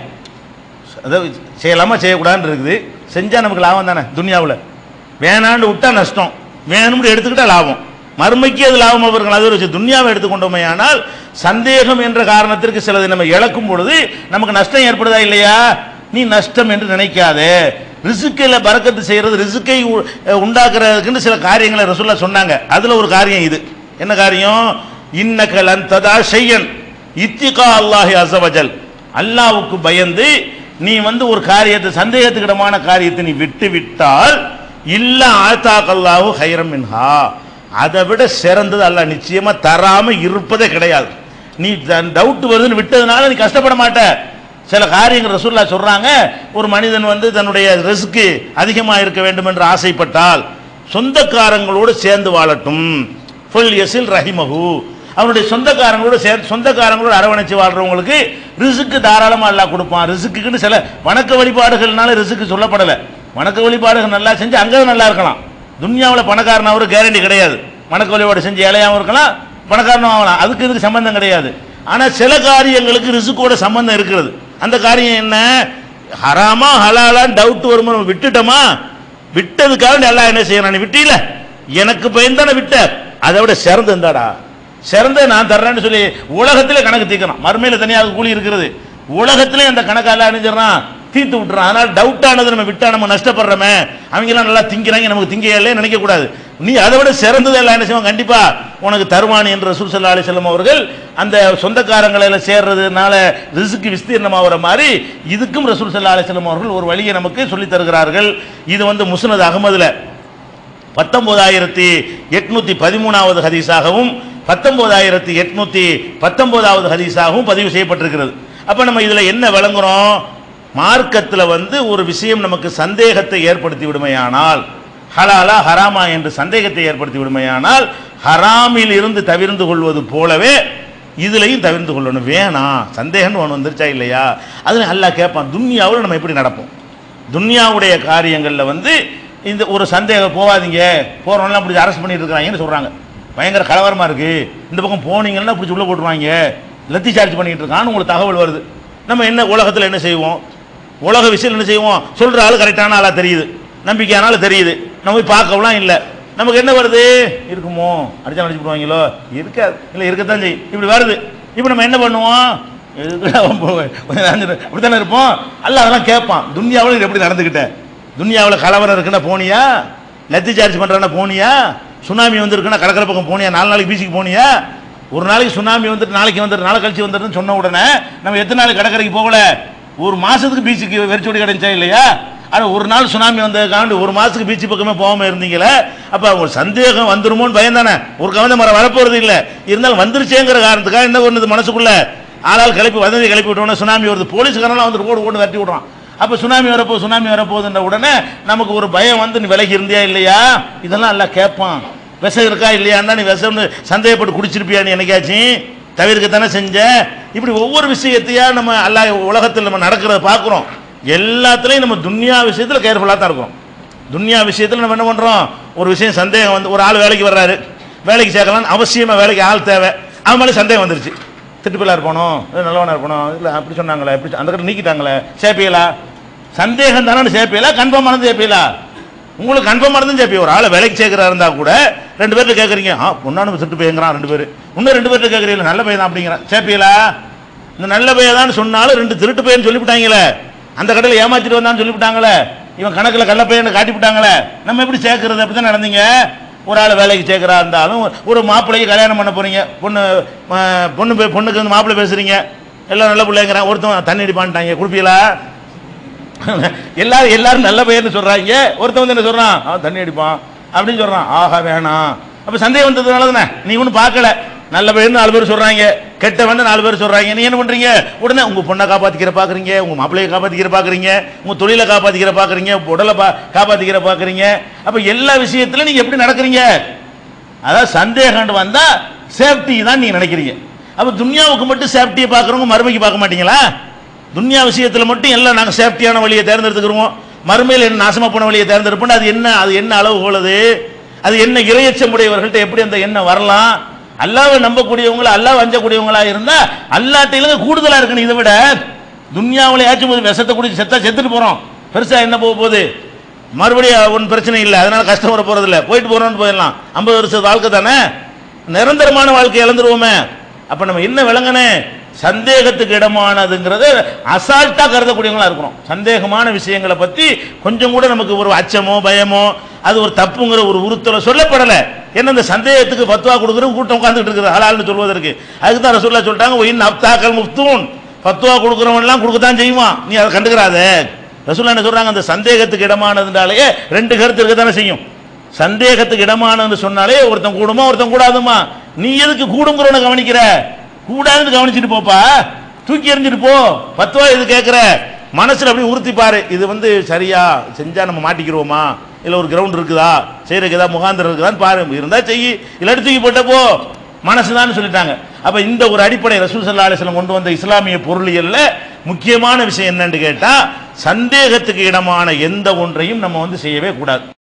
அதாவது செய்யலாமா செய்யக்கூடாதுன்னு இருக்குது செஞ்சா நமக்கு லாபம் தானே துனியாவில் வேணான்னு விட்டா நஷ்டம் வேணும்னு எடுத்துக்கிட்டா லாபம் மறுமைக்கு அது லாபம் அவர்கள் அது ஒரு விஷயம். துன்யாவை எடுத்துக்கொண்டோமே ஆனால் சந்தேகம் என்ற காரணத்திற்கு சிலதை நம்ம இழக்கும் பொழுது நமக்கு நஷ்டம் ஏற்படுதா இல்லையா நீ நஷ்டம் என்று நினைக்காதே ரிசுக்கில் பறக்கத்து செய்யறது ரிசுக்கை உ- உண்டாக்குறதுக்குன்னு சில காரியங்களை ரசூல்லா சொன்னாங்க அதுல ஒரு காரியம் இது என்ன காரியம் இன்னக லன் ததா ஷையன் இத்திகா அல்லாஹி அசவஜல் அல்லாவுக்கு பயந்து நீ வந்து ஒரு காரியத்தை சந்தேகத்துக்கிடமான காரியத்தை நீ விட்டு விட்டால் இல்ல ஆத்தாக்கல்லாஹு ஹைரம் மின்ஹா அதை விட சிறந்தது அல்லாஹ் நிச்சயமா தராம இருப்பதே கிடையாது நீ டவுட் வருதுன்னு விட்டதுனால நீ கஷ்டப்பட மாட்ட சில காரியங்கள் ரசூல்லா சொல்றாங்க ஒரு மனிதன் வந்து தன்னுடைய ரிஸ்க்கு அதிகமாக இருக்க வேண்டும் என்று ஆசைப்பட்டால் சொந்தக்காரங்களோடு சேர்ந்து வாழட்டும் ஃபுல் எசில் ரஹிமஹு அவனுடைய சொந்தக்காரங்களோட சேர்ந்து சொந்தக்காரங்களோட அரவணைச்சு வாழ்றவங்களுக்கு ரிசுக்கு தாராளமா அல்லாஹ் கொடுப்பான் ரிசுக்குன்னு சில வணக்க வழிபாடுகள்னால ரிசுக்கு சொல்லப்படலை வணக்க வழிபாடுகள் நல்லா செஞ்சு அங்கே நல்லா இருக்கலாம் துன்யாவில் பணக்காரன் அவரு கேரண்டி கிடையாது வணக்க வழிபாடு செஞ்சு ஏழையாகவும் இருக்கலாம் பணக்காரனும் ஆகலாம் அதுக்கு இதுக்கு சம்பந்தம் கிடையாது ஆனா சில காரியங்களுக்கு ரிசுக்கோட சம்பந்தம் இருக்கிறது அந்த காரியம் என்ன ஹராமா ஹலாலான்னு டவுட் வருமா நம்ம விட்டுட்டோமா விட்டதுக்காக நல்லா என்ன செய்யணும் நீ விட்டீல எனக்கு பயந்தானே விட்ட அதை விட சிறந்து இருந்தாடா சிறந்த நான் தர்றேன்னு சொல்லி உலகத்திலே கணக்கு தீர்க்கணும் மறுமையில தனியாக கூலி இருக்கிறது உலகத்திலே அந்த கணக்கெல்லாம் அணிஞ்சிடறான் தீர்த்து விட்டுறான் அதனால டவுட் ஆனது நம்ம விட்டா நம்ம நஷ்டப்படுறோமே அவங்க எல்லாம் நல்லா திங்கிறாங்க நமக்கு திங்கையிலே நினைக்க கூடாது நீ அதை விட சிறந்தது எல்லாம் என்ன செய்வான் கண்டிப்பா உனக்கு தருவான் என்று ரசூல் ஸல்லல்லாஹு அலைஹி வஸல்லம் அவர்கள் அந்த சொந்தக்காரங்களை எல்லாம் சேர்றதுனால ரிசுக்கு விஸ்தீர்ணமாகிற மாதிரி இதுக்கும் ரசூல் ஸல்லல்லாஹு அலைஹி வஸல்லம் அவர்கள் ஒரு வழியை நமக்கு சொல்லித் தருகிறார்கள் இது வந்து முஸ்னத் அகமதுல பத்தொன்பதாயிரத்தி எட்நூத்தி பதிமூணாவது ஹதீஸாகவும் பத்தொன்பதாயிரத்தி எட்நூத்தி பத்தொன்பதாவது ஹதீஸாகவும் பதிவு செய்யப்பட்டிருக்கிறது அப்ப நம்ம இதுல என்ன விளங்குறோம் மார்க்கத்தில் வந்து ஒரு விஷயம் நமக்கு சந்தேகத்தை ஏற்படுத்தி விடுமையானால் ஹலாலா ஹராமா என்று சந்தேகத்தை ஏற்படுத்தி விடுமையானால் ஹராமில் இருந்து தவிர்ந்து கொள்வது போலவே இதுலையும் தவிர்ந்து கொள்ளணும் வேணாம் சந்தேகம்னு ஒன்று வந்துருச்சா இல்லையா அதில் அல்லாஹ் கேட்பான் துன்யாவில் நம்ம எப்படி நடப்போம் துன்யாவுடைய காரியங்களில் வந்து இந்த ஒரு சந்தேகம் போகாதீங்க போகிறவங்களாம் பிடிச்சி அரெஸ்ட் பண்ணிட்டு இருக்காங்கன்னு சொல்கிறாங்க பயங்கர கலவரமாக இருக்குது இந்த பக்கம் போனீங்கன்னா பிடிச்சி உள்ளே போட்டுருவாங்க லத்தி சார்ஜ் பண்ணிட்டு இருக்கான்னு உங்களுக்கு தகவல் வருது நம்ம என்ன உலகத்தில் என்ன செய்வோம் உலக விஷயம் என்ன செய்வோம் சொல்ற ஆளு கரெக்டான ஆளா தெரியுது நம்பிக்கையானால தெரியுது நம்ம போய் பார்க்கலாம் இல்லை நமக்கு என்ன வருது இருக்குமோ அடிச்சா அடிச்சு போடுவாங்களோ இருக்காது இல்லை இருக்கத்தான் செய்யும் இப்படி வருது இப்போ நம்ம என்ன பண்ணுவோம் எதுக்குடா அவன் போவேன்? கொஞ்ச நேரம் இரு. இப்படித்தானே இருப்போம் அல்ல அதெல்லாம் கேட்பான் துன்யாவில் நீ எப்படி நடந்துக்கிட்ட துன்யாவில் கலவரம் இருக்குன்னா போனியா லத்தி சார்ஜ் பண்றானா போனியா சுனாமி வந்திருக்குன்னா கடற்கரை பக்கம் போனியா நாலு நாளைக்கு பீச்சுக்கு போனியா ஒரு நாளைக்கு சுனாமி வந்துட்டு நாளைக்கு வந்துட்டு நாளை கழிச்சு வந்துட்டுன்னு சொன்ன உடனே நம்ம எத்தனை நாளைக்கு கடற்கரைக்கு போகல ஒரு மாசத்துக்கு பீச்சுக்கு வெறிச்சோடி கிடைச்சா இல்லையா ஆனா ஒரு நாள் சுனாமி வந்ததுக்காண்டு ஒரு மாசத்துக்கு பீச்சு பக்கமே போகாம இருந்தீங்களே அப்ப ஒரு சந்தேகம் வந்துருமோன்னு பயந்தானே ஒரு கவன மரம் வரப்போறது இல்ல இருந்தாலும் வந்துருச்சேங்கிற காரணத்துக்காக என்ன பண்ணுது மனசுக்குள்ள ஆளால் கிளப்பி வதந்தி கிளப்பி விட்டோன்னே சுனாமி வருது போலீஸ்காரெல்லாம் வந்துட்டு ஓடு ஓடு தட்டி விடுறான் அப்ப சுனாமி வரப்போ சுனாமி வரப்போகுதுன்ற உடனே நமக்கு ஒரு பயம் வந்து நீ விலகி இருந்தியா இல்லையா இதெல்லாம் எல்லாம் கேட்பான் விஷம் இருக்கா இல்லையான்னா நீ விஷம்னு சந்தேகப்பட்டு குடிச்சிருப்பியா நீ என்னைக்காச்சும் தவிர்க்கத்தானே செஞ்ச இப்படி ஒவ்வொரு விஷயத்தையா நம்ம அல்லாஹ் உலகத்தில் நம்ம நடக்கிறத பார்க்குறோம் எல்லாத்துலேயும் நம்ம துன்யா விஷயத்தில் கேர்ஃபுல்லாக தான் இருக்கிறோம் துன்யா விஷயத்தில் நம்ம என்ன பண்ணுறோம் ஒரு விஷயம் சந்தேகம் வந்து ஒரு ஆள் வேலைக்கு வர்றாரு வேலைக்கு சேர்க்கலாம்னு அவசியமாக வேலைக்கு ஆள் தேவை அவன் மேலே சந்தேகம் வந்துருச்சு திட்டுப்பிள்ளா இருப்பானோ இல்லை நல்லவனா இருப்பானோ இல்லை அப்படி சொன்னாங்களே இப்படி அந்த கடை நீக்கிட்டாங்களே சேப்பியலா சந்தேகம் தானே சேப்பியலா கன்ஃபார்ம் ஆனது சேப்பியலா உங்களுக்கு கன்ஃபார்ம் ஆனதும் சேப்பி ஒரு ஆளை வேலைக்கு சேர்க்கிறா இருந்தா கூட ரெண்டு பேர்ட்ட கேட்குறீங்க ஆ பொண்ணானு திட்டு பையங்கிறான் ரெண்டு பேர் இன்னும் ரெண்டு பேர்ட்ட கேட்குறீங்க நல்ல பையன் தான் அப்படிங்கிறான் சேப்பியலா இந்த நல்ல பையன் தான் சொன்னாலும் ரெண்டு திருட்டு பையன் சொல்லிவிட்டாங்களே அந்த கடையில் ஏமாத்திட்டு வந்தான்னு சொல்லிவிட்டாங்களே இவன் கணக்கில் கள்ள பையனை காட்டிவிட்டாங்களே நம்ம எப்படி சேர்க்கறது அப்படி தான் நடந்தீங்க ஒரு ஆள் வேலைக்கு சேர்க்குறா இருந்தாலும் ஒரு மாப்பிள்ளைக்கு கல்யாணம் பண்ண போறீங்க பொண்ணு ம, பொண்ணு பே- பொண்ணுக்கு வந்து மாப்பிள்ளை பேசுறீங்க எல்லாம் நல்ல பிள்ளைங்கிறான் ஒருத்தன் தண்ணி அடிப்பான்ட்டாங்க குடிப்பீங்களா எல்லாரும் எல்லாரும் நல்ல பையன்னு சொல்றாங்க ஒருத்தன் வந்து என்ன சொல்றான் அவன் தண்ணி அடிப்பான் அப்படின்னு சொல்றான் ஆஹா வேணாம் அப்ப சந்தேகம் வந்ததுனால தானே நீ ஒன்றும் பார்க்கல நல்ல பையன் நாலு பேர் சொல்றாங்க கெட்ட வந்து நாலு பேர் சொல்றாங்க நீ என்ன பண்றீங்க உடனே உங்க பொண்ணை காப்பாத்திக்கிற பாக்குறீங்க உங்க மாப்பிள்ளையை காப்பாத்திக்கிற பாக்குறீங்க உங்க தொழிலை காப்பாத்திக்கிற பாக்குறீங்க உங்க உடலை பா காப்பாத்திக்கிற பாக்குறீங்க அப்ப எல்லா விஷயத்திலும் நீங்க எப்படி நடக்கிறீங்க அதாவது சந்தேகம் வந்தா சேஃப்டி தான் நீங்க நினைக்கிறீங்க அப்ப துன்யாவுக்கு மட்டும் சேஃப்டியை பார்க்குறவங்க மறுமைக்கு பார்க்க மாட்டீங்களா துன்யா விஷயத்துல மட்டும் எல்லாம் நாங்க சேஃப்டியான வழியை தேர்ந்தெடுத்துக்கிறோம் மறுமையில் என்ன நாசமா போன வழியை தேர்ந்தெடுப்போம் அது என்ன அது என்ன அளவு போலது அது என்ன இரையச்சம் உடையவர்கள்ட்ட எப்படி அந்த எண்ணம் வரலாம் அல்லாவை நம்பக்கூடியவங்கள அல்லாஹ் அஞ்சக்கூடியவங்களா இருந்தா அல்லாட்டில கூடுதலா இருக்கணும் இதை விட துன்யாவில் ஏற்றும் போது விஷத்தை குடிச்சு செத்தா செத்துட்டு போறோம் பெருசா என்ன போக போகுது மறுபடியும் ஒன்றும் பிரச்சனை இல்லை அதனால கஷ்டம் வர போறது இல்லை போயிட்டு போறோம்னு போயிடலாம் ஐம்பது வருஷத்து வாழ்க்கை தானே நிரந்தரமான வாழ்க்கை இழந்துருவோமே அப்ப நம்ம என்ன விளங்கனே சந்தேகத்துக்கு இடமானதுங்கிறது அசால்ட்டா கருதக்கூடியவங்களா இருக்கிறோம் சந்தேகமான விஷயங்களை பத்தி கொஞ்சம் கூட நமக்கு ஒரு அச்சமோ பயமோ அது ஒரு தப்புங்கிற ஒரு உறுத்தல சொல்லப்படல என்ன இந்த சந்தேகத்துக்கு பத்துவா கொடுக்குற கூட்டம் உட்கார்ந்துட்டு இருக்குது ஹலால்னு சொல்வதற்கு அதுக்கு தான் ரசூல்லா சொல்லிட்டாங்க ஒயின் அப்தாக்கள் முஃப்தூன் பத்துவா கொடுக்குறவன் எல்லாம் கொடுக்கத்தான் செய்வான் நீ அதை கண்டுக்கிறாத ரசூல்லா என்ன சொல்றாங்க அந்த சந்தேகத்துக்கு இடமானதுனாலேயே ரெண்டு கருத்து இருக்க தானே செய்யும் சந்தேகத்துக்கு இடமானதுன்னு சொன்னாலே ஒருத்தன் கூடுமா ஒருத்தன் கூடாதுமா நீ எதுக்கு கூடுங்கிறவனை கவனிக்கிற கூடாதுன்னு கவனிச்சுட்டு போப்பா தூக்கி எறிஞ்சிட்டு போ பத்துவா இது கேட்குற மனசுல அப்படியே உறுத்தி பாரு இது வந்து சரியா செஞ்சா நம்ம மாட்டிக்கிறோமா இல்ல ஒரு கிரவுண்ட் இருக்குதா செய்யறதுக்கு ஏதாவது முகாந்திரம் இருக்குதான்னு பாரு இருந்தா செய் இல்லாட்டி தூக்கி போட்ட போ மனசுதான் சொல்லிட்டாங்க அப்ப இந்த ஒரு அடிப்படை ரசூல் சல்லா அலிஸ்லாம் கொண்டு வந்த இஸ்லாமிய பொருளியல்ல முக்கியமான விஷயம் என்னன்னு கேட்டா சந்தேகத்துக்கு இடமான எந்த ஒன்றையும் நம்ம வந்து செய்யவே கூடாது